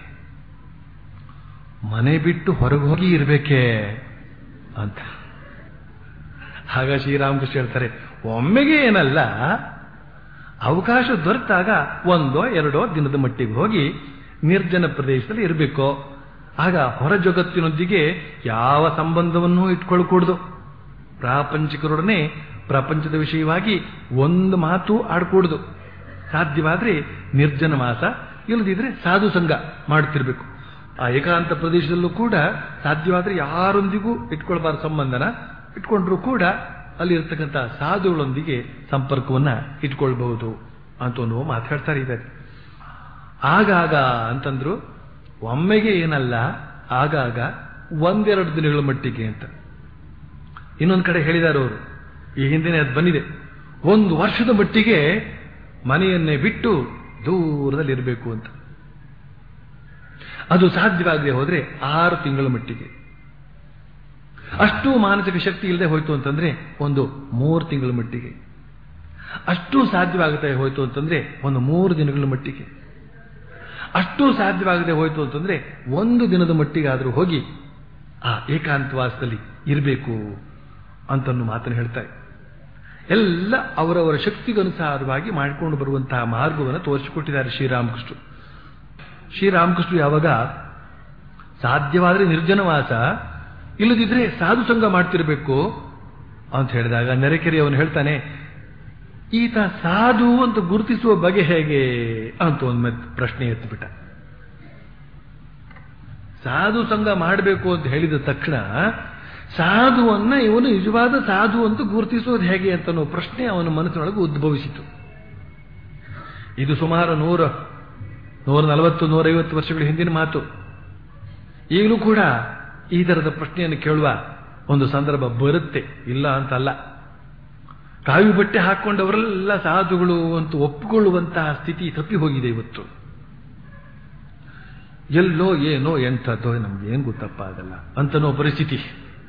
ಮನೆ ಬಿಟ್ಟು ಹೊರಗೆ ಹೋಗಿ ಇರ್ಬೇಕೇ ಅಂತ ಆಗ ಶ್ರೀರಾಮಕೃಷ್ಣ ಹೇಳ್ತಾರೆ ಒಮ್ಮೆಗೆ ಏನಲ್ಲ ಅವಕಾಶ ದೊರೆತಾಗ ಒಂದೋ ಎರಡೋ ದಿನದ ಮಟ್ಟಿಗೆ ಹೋಗಿ ನಿರ್ಜನ ಪ್ರದೇಶದಲ್ಲಿ ಇರಬೇಕು ಆಗ ಹೊರ ಜಗತ್ತಿನೊಂದಿಗೆ ಯಾವ ಸಂಬಂಧವನ್ನೂ ಇಟ್ಕೊಳ್ಕೂಡ್ದು ಪ್ರಾಪಂಚಿಕರೊಡನೆ ಪ್ರಪಂಚದ ವಿಷಯವಾಗಿ ಒಂದು ಮಾತು ಆಡ್ಕೂಡ್ದು ಸಾಧ್ಯವಾದ್ರೆ ನಿರ್ಜನ ಮಾಸ ಇಲ್ಲದಿದ್ರೆ ಸಾಧು ಸಂಘ ಮಾಡ್ತಿರ್ಬೇಕು ಆ ಏಕಾಂತ ಪ್ರದೇಶದಲ್ಲೂ ಕೂಡ ಸಾಧ್ಯವಾದ್ರೆ ಯಾರೊಂದಿಗೂ ಇಟ್ಕೊಳ್ಬಾರ್ದು ಸಂಬಂಧನ ಇಟ್ಕೊಂಡ್ರು ಕೂಡ ಅಲ್ಲಿ ಇರ್ತಕ್ಕಂಥ ಸಾಧುಗಳೊಂದಿಗೆ ಸಂಪರ್ಕವನ್ನ ಇಟ್ಕೊಳ್ಬಹುದು ಅಂತ ಒಂದು ಮಾತಾಡ್ತಾರೆ ಇದ್ದಾರೆ ಆಗಾಗ ಅಂತಂದ್ರು ಒಮ್ಮೆಗೆ ಏನಲ್ಲ ಆಗಾಗ ಒಂದೆರಡು ದಿನಗಳ ಮಟ್ಟಿಗೆ ಅಂತ ಇನ್ನೊಂದು ಕಡೆ ಹೇಳಿದ್ದಾರೆ ಅವರು ಈ ಹಿಂದಿನ ಅದು ಬಂದಿದೆ ಒಂದು ವರ್ಷದ ಮಟ್ಟಿಗೆ ಮನೆಯನ್ನೇ ಬಿಟ್ಟು ದೂರದಲ್ಲಿ ಇರಬೇಕು ಅಂತ ಅದು ಸಾಧ್ಯವಾಗದೆ ಹೋದ್ರೆ ಆರು ತಿಂಗಳ ಮಟ್ಟಿಗೆ ಅಷ್ಟು ಮಾನಸಿಕ ಶಕ್ತಿ ಇಲ್ಲದೆ ಹೋಯ್ತು ಅಂತಂದ್ರೆ ಒಂದು ಮೂರು ತಿಂಗಳ ಮಟ್ಟಿಗೆ ಅಷ್ಟು ಸಾಧ್ಯವಾಗದೆ ಹೋಯ್ತು ಅಂತಂದ್ರೆ ಒಂದು ಮೂರು ದಿನಗಳ ಮಟ್ಟಿಗೆ ಅಷ್ಟು ಸಾಧ್ಯವಾಗದೆ ಹೋಯ್ತು ಅಂತಂದ್ರೆ ಒಂದು ದಿನದ ಮಟ್ಟಿಗಾದರೂ ಹೋಗಿ ಆ ಏಕಾಂತವಾಸದಲ್ಲಿ ಇರಬೇಕು ಅಂತನ್ನು ಮಾತನ್ನು ಹೇಳ್ತಾರೆ ಎಲ್ಲ ಅವರವರ ಶಕ್ತಿಗನುಸಾರವಾಗಿ ಮಾಡಿಕೊಂಡು ಬರುವಂತಹ ಮಾರ್ಗವನ್ನು ತೋರಿಸಿಕೊಟ್ಟಿದ್ದಾರೆ ಶ್ರೀರಾಮಕೃಷ್ಣ ಶ್ರೀರಾಮಕೃಷ್ಣ ಯಾವಾಗ ಸಾಧ್ಯವಾದರೆ ನಿರ್ಜನವಾಸ ಇಲ್ಲದಿದ್ರೆ ಸಾಧು ಸಂಘ ಮಾಡ್ತಿರ್ಬೇಕು ಅಂತ ಹೇಳಿದಾಗ ನೆರೆಕೆರೆ ಅವನು ಹೇಳ್ತಾನೆ ಈತ ಸಾಧು ಅಂತ ಗುರುತಿಸುವ ಬಗೆ ಹೇಗೆ ಅಂತ ಒಂದು ಮತ್ತೆ ಪ್ರಶ್ನೆ ಎತ್ತಿಬಿಟ್ಟ ಸಾಧು ಸಂಘ ಮಾಡಬೇಕು ಅಂತ ಹೇಳಿದ ತಕ್ಷಣ ಸಾಧುವನ್ನ ಇವನು ನಿಜವಾದ ಸಾಧು ಅಂತ ಗುರುತಿಸೋದು ಹೇಗೆ ಅಂತ ಅನ್ನೋ ಪ್ರಶ್ನೆ ಅವನ ಮನಸ್ಸಿನೊಳಗೆ ಉದ್ಭವಿಸಿತು ಇದು ಸುಮಾರು ನೂರ ನೂರ ನಲವತ್ತು ನೂರೈವತ್ತು ವರ್ಷಗಳ ಹಿಂದಿನ ಮಾತು ಈಗಲೂ ಕೂಡ ಈ ತರದ ಪ್ರಶ್ನೆಯನ್ನು ಕೇಳುವ ಒಂದು ಸಂದರ್ಭ ಬರುತ್ತೆ ಇಲ್ಲ ಅಂತಲ್ಲ ಕಾವಿ ಬಟ್ಟೆ ಹಾಕೊಂಡವರೆಲ್ಲ ಸಾಧುಗಳು ಅಂತ ಒಪ್ಪಿಕೊಳ್ಳುವಂತಹ ಸ್ಥಿತಿ ತಪ್ಪಿ ಹೋಗಿದೆ ಇವತ್ತು ಎಲ್ಲೋ ಏನೋ ಎಂಥದ್ದೋ ನಮ್ಗೆ ಏನ್ ಗೊತ್ತಪ್ಪ ಆಗಲ್ಲ ಅಂತನೋ ಪರಿಸ್ಥಿತಿ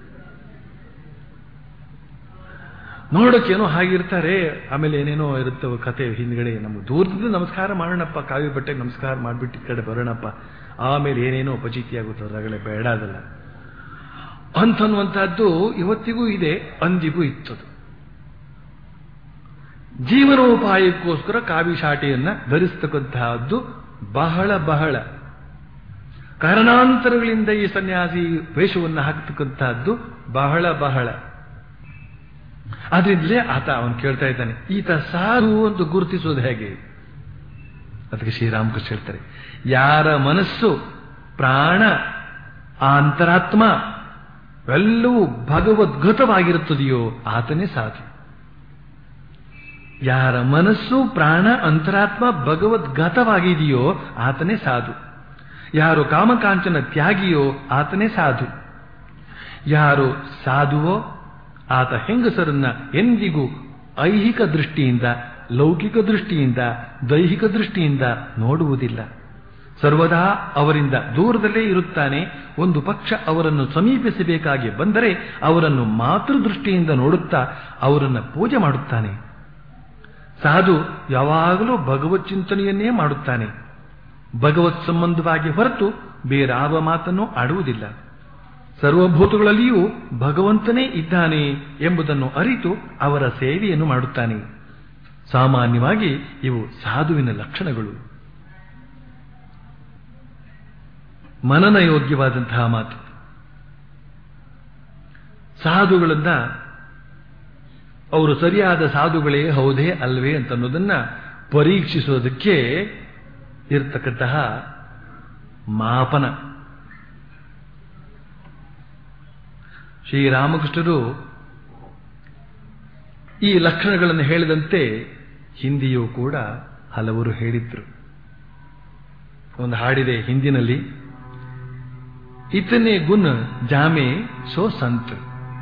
ನೋಡೋಕ್ಕೇನೋ ಹಾಗಿರ್ತಾರೆ ಆಮೇಲೆ ಏನೇನೋ ಇರುತ್ತವೆ ಕತೆ ಹಿಂದ್ಗಡೆ ನಮ್ಗೆ ದೂರದಿಂದ ನಮಸ್ಕಾರ ಮಾಡೋಣಪ್ಪ ಕಾವಿ ಬಟ್ಟೆಗೆ ನಮಸ್ಕಾರ ಮಾಡಿಬಿಟ್ಟು ಈ ಕಡೆ ಬರೋಣಪ್ಪ ಆಮೇಲೆ ಏನೇನೋ ಉಪಚಿತಿ ಆಗುತ್ತೆ ಅದರಗಳೇ ಬೇಡ ಅದಲ್ಲ ಅಂತನ್ನುವಂತಹದ್ದು ಇವತ್ತಿಗೂ ಇದೆ ಅಂದಿಗೂ ಇತ್ತದು ಜೀವನೋಪಾಯಕ್ಕೋಸ್ಕರ ಕಾವಿ ಶಾಟಿಯನ್ನ ಧರಿಸ್ತಕ್ಕಂತಹದ್ದು ಬಹಳ ಬಹಳ ಕಾರಣಾಂತರಗಳಿಂದ ಈ ಸನ್ಯಾಸಿ ವೇಷವನ್ನು ಹಾಕ್ತಕ್ಕಂತಹದ್ದು ಬಹಳ ಬಹಳ ಆದ್ರಿಂದಲೇ ಆತ ಅವನು ಕೇಳ್ತಾ ಇದ್ದಾನೆ ಈತ ಸಾಧು ಅಂತ ಗುರುತಿಸೋದು ಹೇಗೆ ಅದಕ್ಕೆ ಶ್ರೀರಾಮಕೃಷ್ಣ ಹೇಳ್ತಾರೆ ಯಾರ ಮನಸ್ಸು ಪ್ರಾಣ ಆ ಅಂತರಾತ್ಮ ಎಲ್ಲವೂ ಭಗವದ್ಗತವಾಗಿರುತ್ತದೆಯೋ ಆತನೇ ಸಾಧು ಯಾರ ಮನಸ್ಸು ಪ್ರಾಣ ಅಂತರಾತ್ಮ ಭಗವದ್ಗತವಾಗಿದೆಯೋ ಆತನೇ ಸಾಧು ಯಾರು ಕಾಮಕಾಂಚನ ತ್ಯಾಗಿಯೋ ಆತನೇ ಸಾಧು ಯಾರು ಸಾಧುವೋ ಆತ ಹೆಂಗಸರನ್ನ ಎಂದಿಗೂ ಐಹಿಕ ದೃಷ್ಟಿಯಿಂದ ಲೌಕಿಕ ದೃಷ್ಟಿಯಿಂದ ದೈಹಿಕ ದೃಷ್ಟಿಯಿಂದ ನೋಡುವುದಿಲ್ಲ ಸರ್ವದಾ ಅವರಿಂದ ದೂರದಲ್ಲೇ ಇರುತ್ತಾನೆ ಒಂದು ಪಕ್ಷ ಅವರನ್ನು ಸಮೀಪಿಸಬೇಕಾಗಿ ಬಂದರೆ ಅವರನ್ನು ಮಾತೃದೃಷ್ಟಿಯಿಂದ ನೋಡುತ್ತಾ ಅವರನ್ನು ಪೂಜೆ ಮಾಡುತ್ತಾನೆ ಸಾಧು ಯಾವಾಗಲೂ ಭಗವತ್ ಚಿಂತನೆಯನ್ನೇ ಮಾಡುತ್ತಾನೆ ಭಗವತ್ ಸಂಬಂಧವಾಗಿ ಹೊರತು ಬೇರಾವ ಮಾತನ್ನು ಆಡುವುದಿಲ್ಲ ಸರ್ವಭೂತಗಳಲ್ಲಿಯೂ ಭಗವಂತನೇ ಇದ್ದಾನೆ ಎಂಬುದನ್ನು ಅರಿತು ಅವರ ಸೇವೆಯನ್ನು ಮಾಡುತ್ತಾನೆ ಸಾಮಾನ್ಯವಾಗಿ ಇವು ಸಾಧುವಿನ ಲಕ್ಷಣಗಳು ಮನನ ಯೋಗ್ಯವಾದಂತಹ ಮಾತು ಸಾಧುಗಳನ್ನ ಅವರು ಸರಿಯಾದ ಸಾಧುಗಳೇ ಹೌದೇ ಅಲ್ವೇ ಅಂತನ್ನೋದನ್ನ ಪರೀಕ್ಷಿಸೋದಕ್ಕೆ ಇರತಕ್ಕಂತಹ ಮಾಪನ ಶ್ರೀರಾಮಕೃಷ್ಣರು ಈ ಲಕ್ಷಣಗಳನ್ನು ಹೇಳಿದಂತೆ ಹಿಂದಿಯೂ ಕೂಡ ಹಲವರು ಹೇಳಿದ್ರು ಒಂದು ಹಾಡಿದೆ ಹಿಂದಿನಲ್ಲಿ ಇತನೇ ಗುಣ ಜಾಮೆ ಸೋ ಸಂತ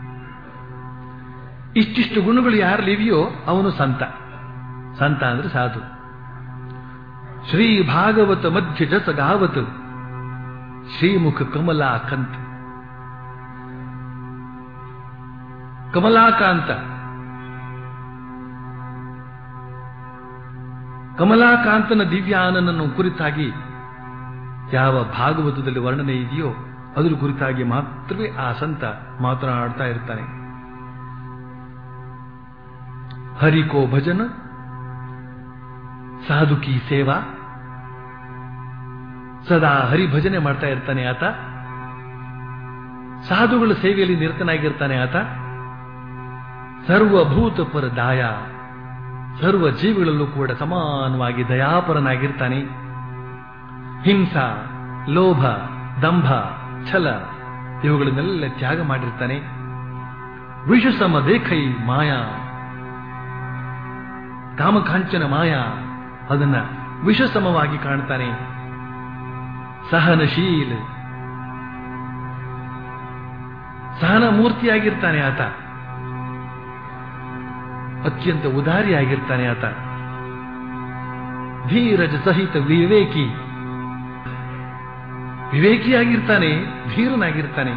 ಇಷ್ಟಿಷ್ಟು ಗುಣಗಳು ಯಾರಲ್ಲಿವೆಯೋ ಅವನು ಸಂತ ಸಂತ ಅಂದ್ರೆ ಸಾಧು ಶ್ರೀ ಭಾಗವತ ಮಧ್ಯ ಜಸ ಗಾವತ್ ಶ್ರೀಮುಖ ಕಮಲಾಕಂತ ಕಮಲಾಕಾಂತ ಕಮಲಾಕಾಂತನ ದಿವ್ಯಾನನನ್ನು ಕುರಿತಾಗಿ ಯಾವ ಭಾಗವತದಲ್ಲಿ ವರ್ಣನೆ ಇದೆಯೋ ಅದರ ಕುರಿತಾಗಿ ಮಾತ್ರವೇ ಆ ಸಂತ ಮಾತನಾಡ್ತಾ ಇರ್ತಾನೆ ಹರಿಕೋ ಭಜನ ಸಾಧು ಕಿ ಸೇವಾ ಸದಾ ಹರಿ ಭಜನೆ ಮಾಡ್ತಾ ಇರ್ತಾನೆ ಆತ ಸಾಧುಗಳ ಸೇವೆಯಲ್ಲಿ ನಿರತನಾಗಿರ್ತಾನೆ ಆತ ಸರ್ವಭೂತ ಪರ ದಾಯ ಸರ್ವ ಜೀವಿಗಳಲ್ಲೂ ಕೂಡ ಸಮಾನವಾಗಿ ದಯಾಪರನಾಗಿರ್ತಾನೆ ಹಿಂಸಾ ಲೋಭ ದಂಭ ಛಲ ಇವುಗಳನ್ನೆಲ್ಲ ತ್ಯಾಗ ಮಾಡಿರ್ತಾನೆ ವಿಷಸಮ ದೇಖೈ ಮಾಯಾ ಕಾಮಕಾಂಚನ ಮಾಯಾ ಅದನ್ನ ವಿಷಸಮವಾಗಿ ಕಾಣ್ತಾನೆ ಸಹನಶೀಲ ಸಹನ ಮೂರ್ತಿಯಾಗಿರ್ತಾನೆ ಆತ ಅತ್ಯಂತ ಉದಾರಿಯಾಗಿರ್ತಾನೆ ಆತ ಧೀರಜ ಸಹಿತ ವಿವೇಕಿ ವಿವೇಕಿಯಾಗಿರ್ತಾನೆ ಧೀರನಾಗಿರ್ತಾನೆ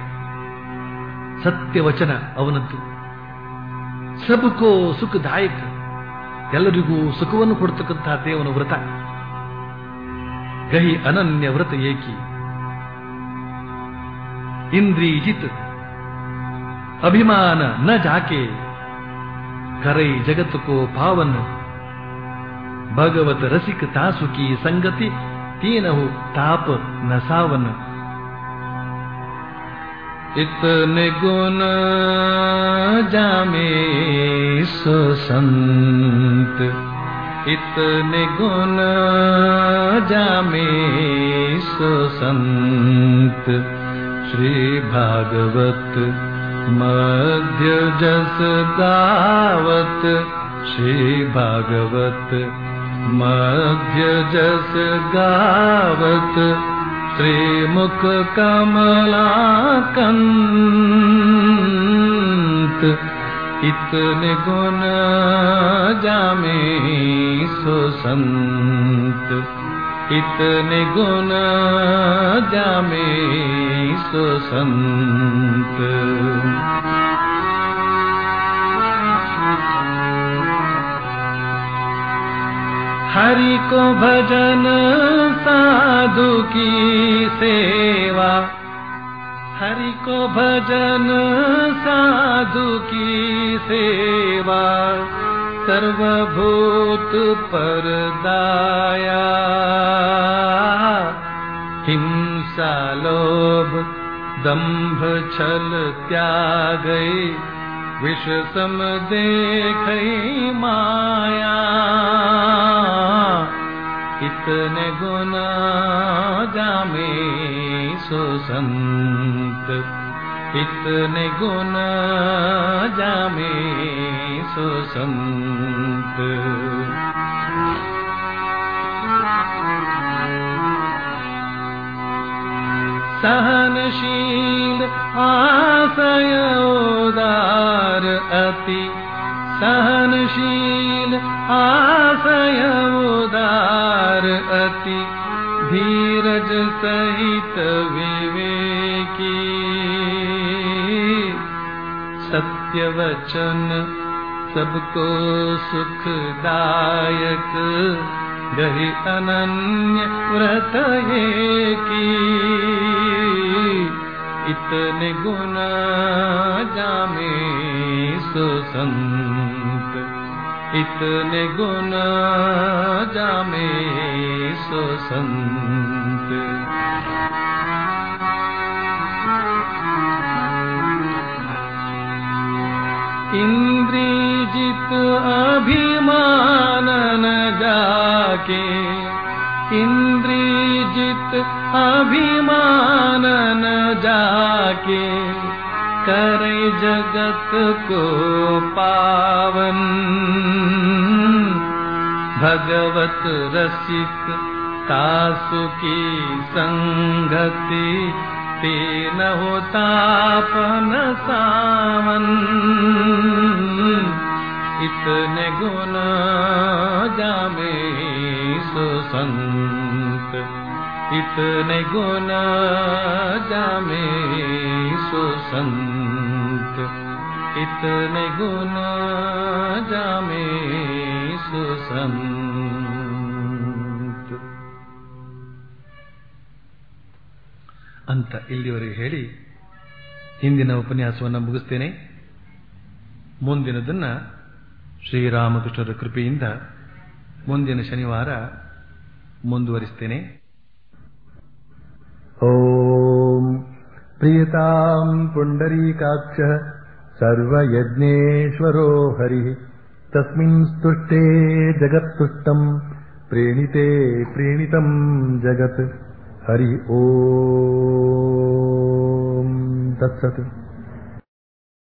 ಸತ್ಯವಚನ ಅವನದ್ದು ಸಬಕೋ ಸುಖದಾಯಕ ಎಲ್ಲರಿಗೂ ಸುಖವನ್ನು ಕೊಡ್ತಕ್ಕಂತಹ ದೇವನ ವ್ರತ ಗಹಿ ಅನನ್ಯ ವ್ರತ ಏಕಿ ಇಂದ್ರಿಜಿತ್ ಅಭಿಮಾನ ನ ಜಾಕೆ ಕರೈ ಜಗತ್ ಕೋ ಪಾವನ್ ಭಗವತ ರಸಿಕ ತಾಸುಕಿ ಸಂಗತಿ ತೀನಹು ತಾಪ ನ ಸಾವನ್ इतने गुण जामे सो संत इतने गुण जामे सो संत श्री भागवत मध्य जस गावत श्री भागवत मध्य जस गावत श्रीमुख कमलाकंत इतने गुण जामे सो संत इतने गुण जामे सो संत हरि को भजन साधु की सेवा हरि को भजन साधु की सेवा सर्वभूत पर दाया हिंसा लोभ दंभ छल त्यागै विष सम देखई माया इतने गुना जामे सो संत इतने गुण जामे सो संत सहनशील आशय उदार अति सहनशील आशय उदार अति धीरज सहित विवेकी सत्य वचन सबको सुखदायक गहि अनन्य व्रत ये की इतने गुण जामे सो संत इतने गुण जामे सो संत इंद्रिजित अभिमान न जाके इंद्रिजित अभिमान न जाके करे जगत को पावन भगवत रसिक तासु की संगति तेन होतापन सावन इतने गुण जामे सो संत इतने गुण जामे सो संत इतने गुण जामे सो संत ಅಂತ ಇಲ್ಲಿವರೆಗೆ ಹೇಳಿ ಇಂದಿನ ಉಪನ್ಯಾಸವನ್ನು ಮುಗಿಸ್ತೇನೆ ಮುಂದಿನದನ್ನ ಶ್ರೀರಾಮಕೃಷ್ಣರ ಕೃಪೆಯಿಂದ ಮುಂದಿನ ಶನಿವಾರ ಮುಂದುವರಿಸ್ತೇನೆ ॐ प्रियताम् पुण्डरीकाक्षः सर्वयज्ञेश्वरो हरिः तस्मिन् स्तुष्टे जगत्तुष्टम् प्रीणिते प्रीणितम् जगत् हरि ॐ तत्सत्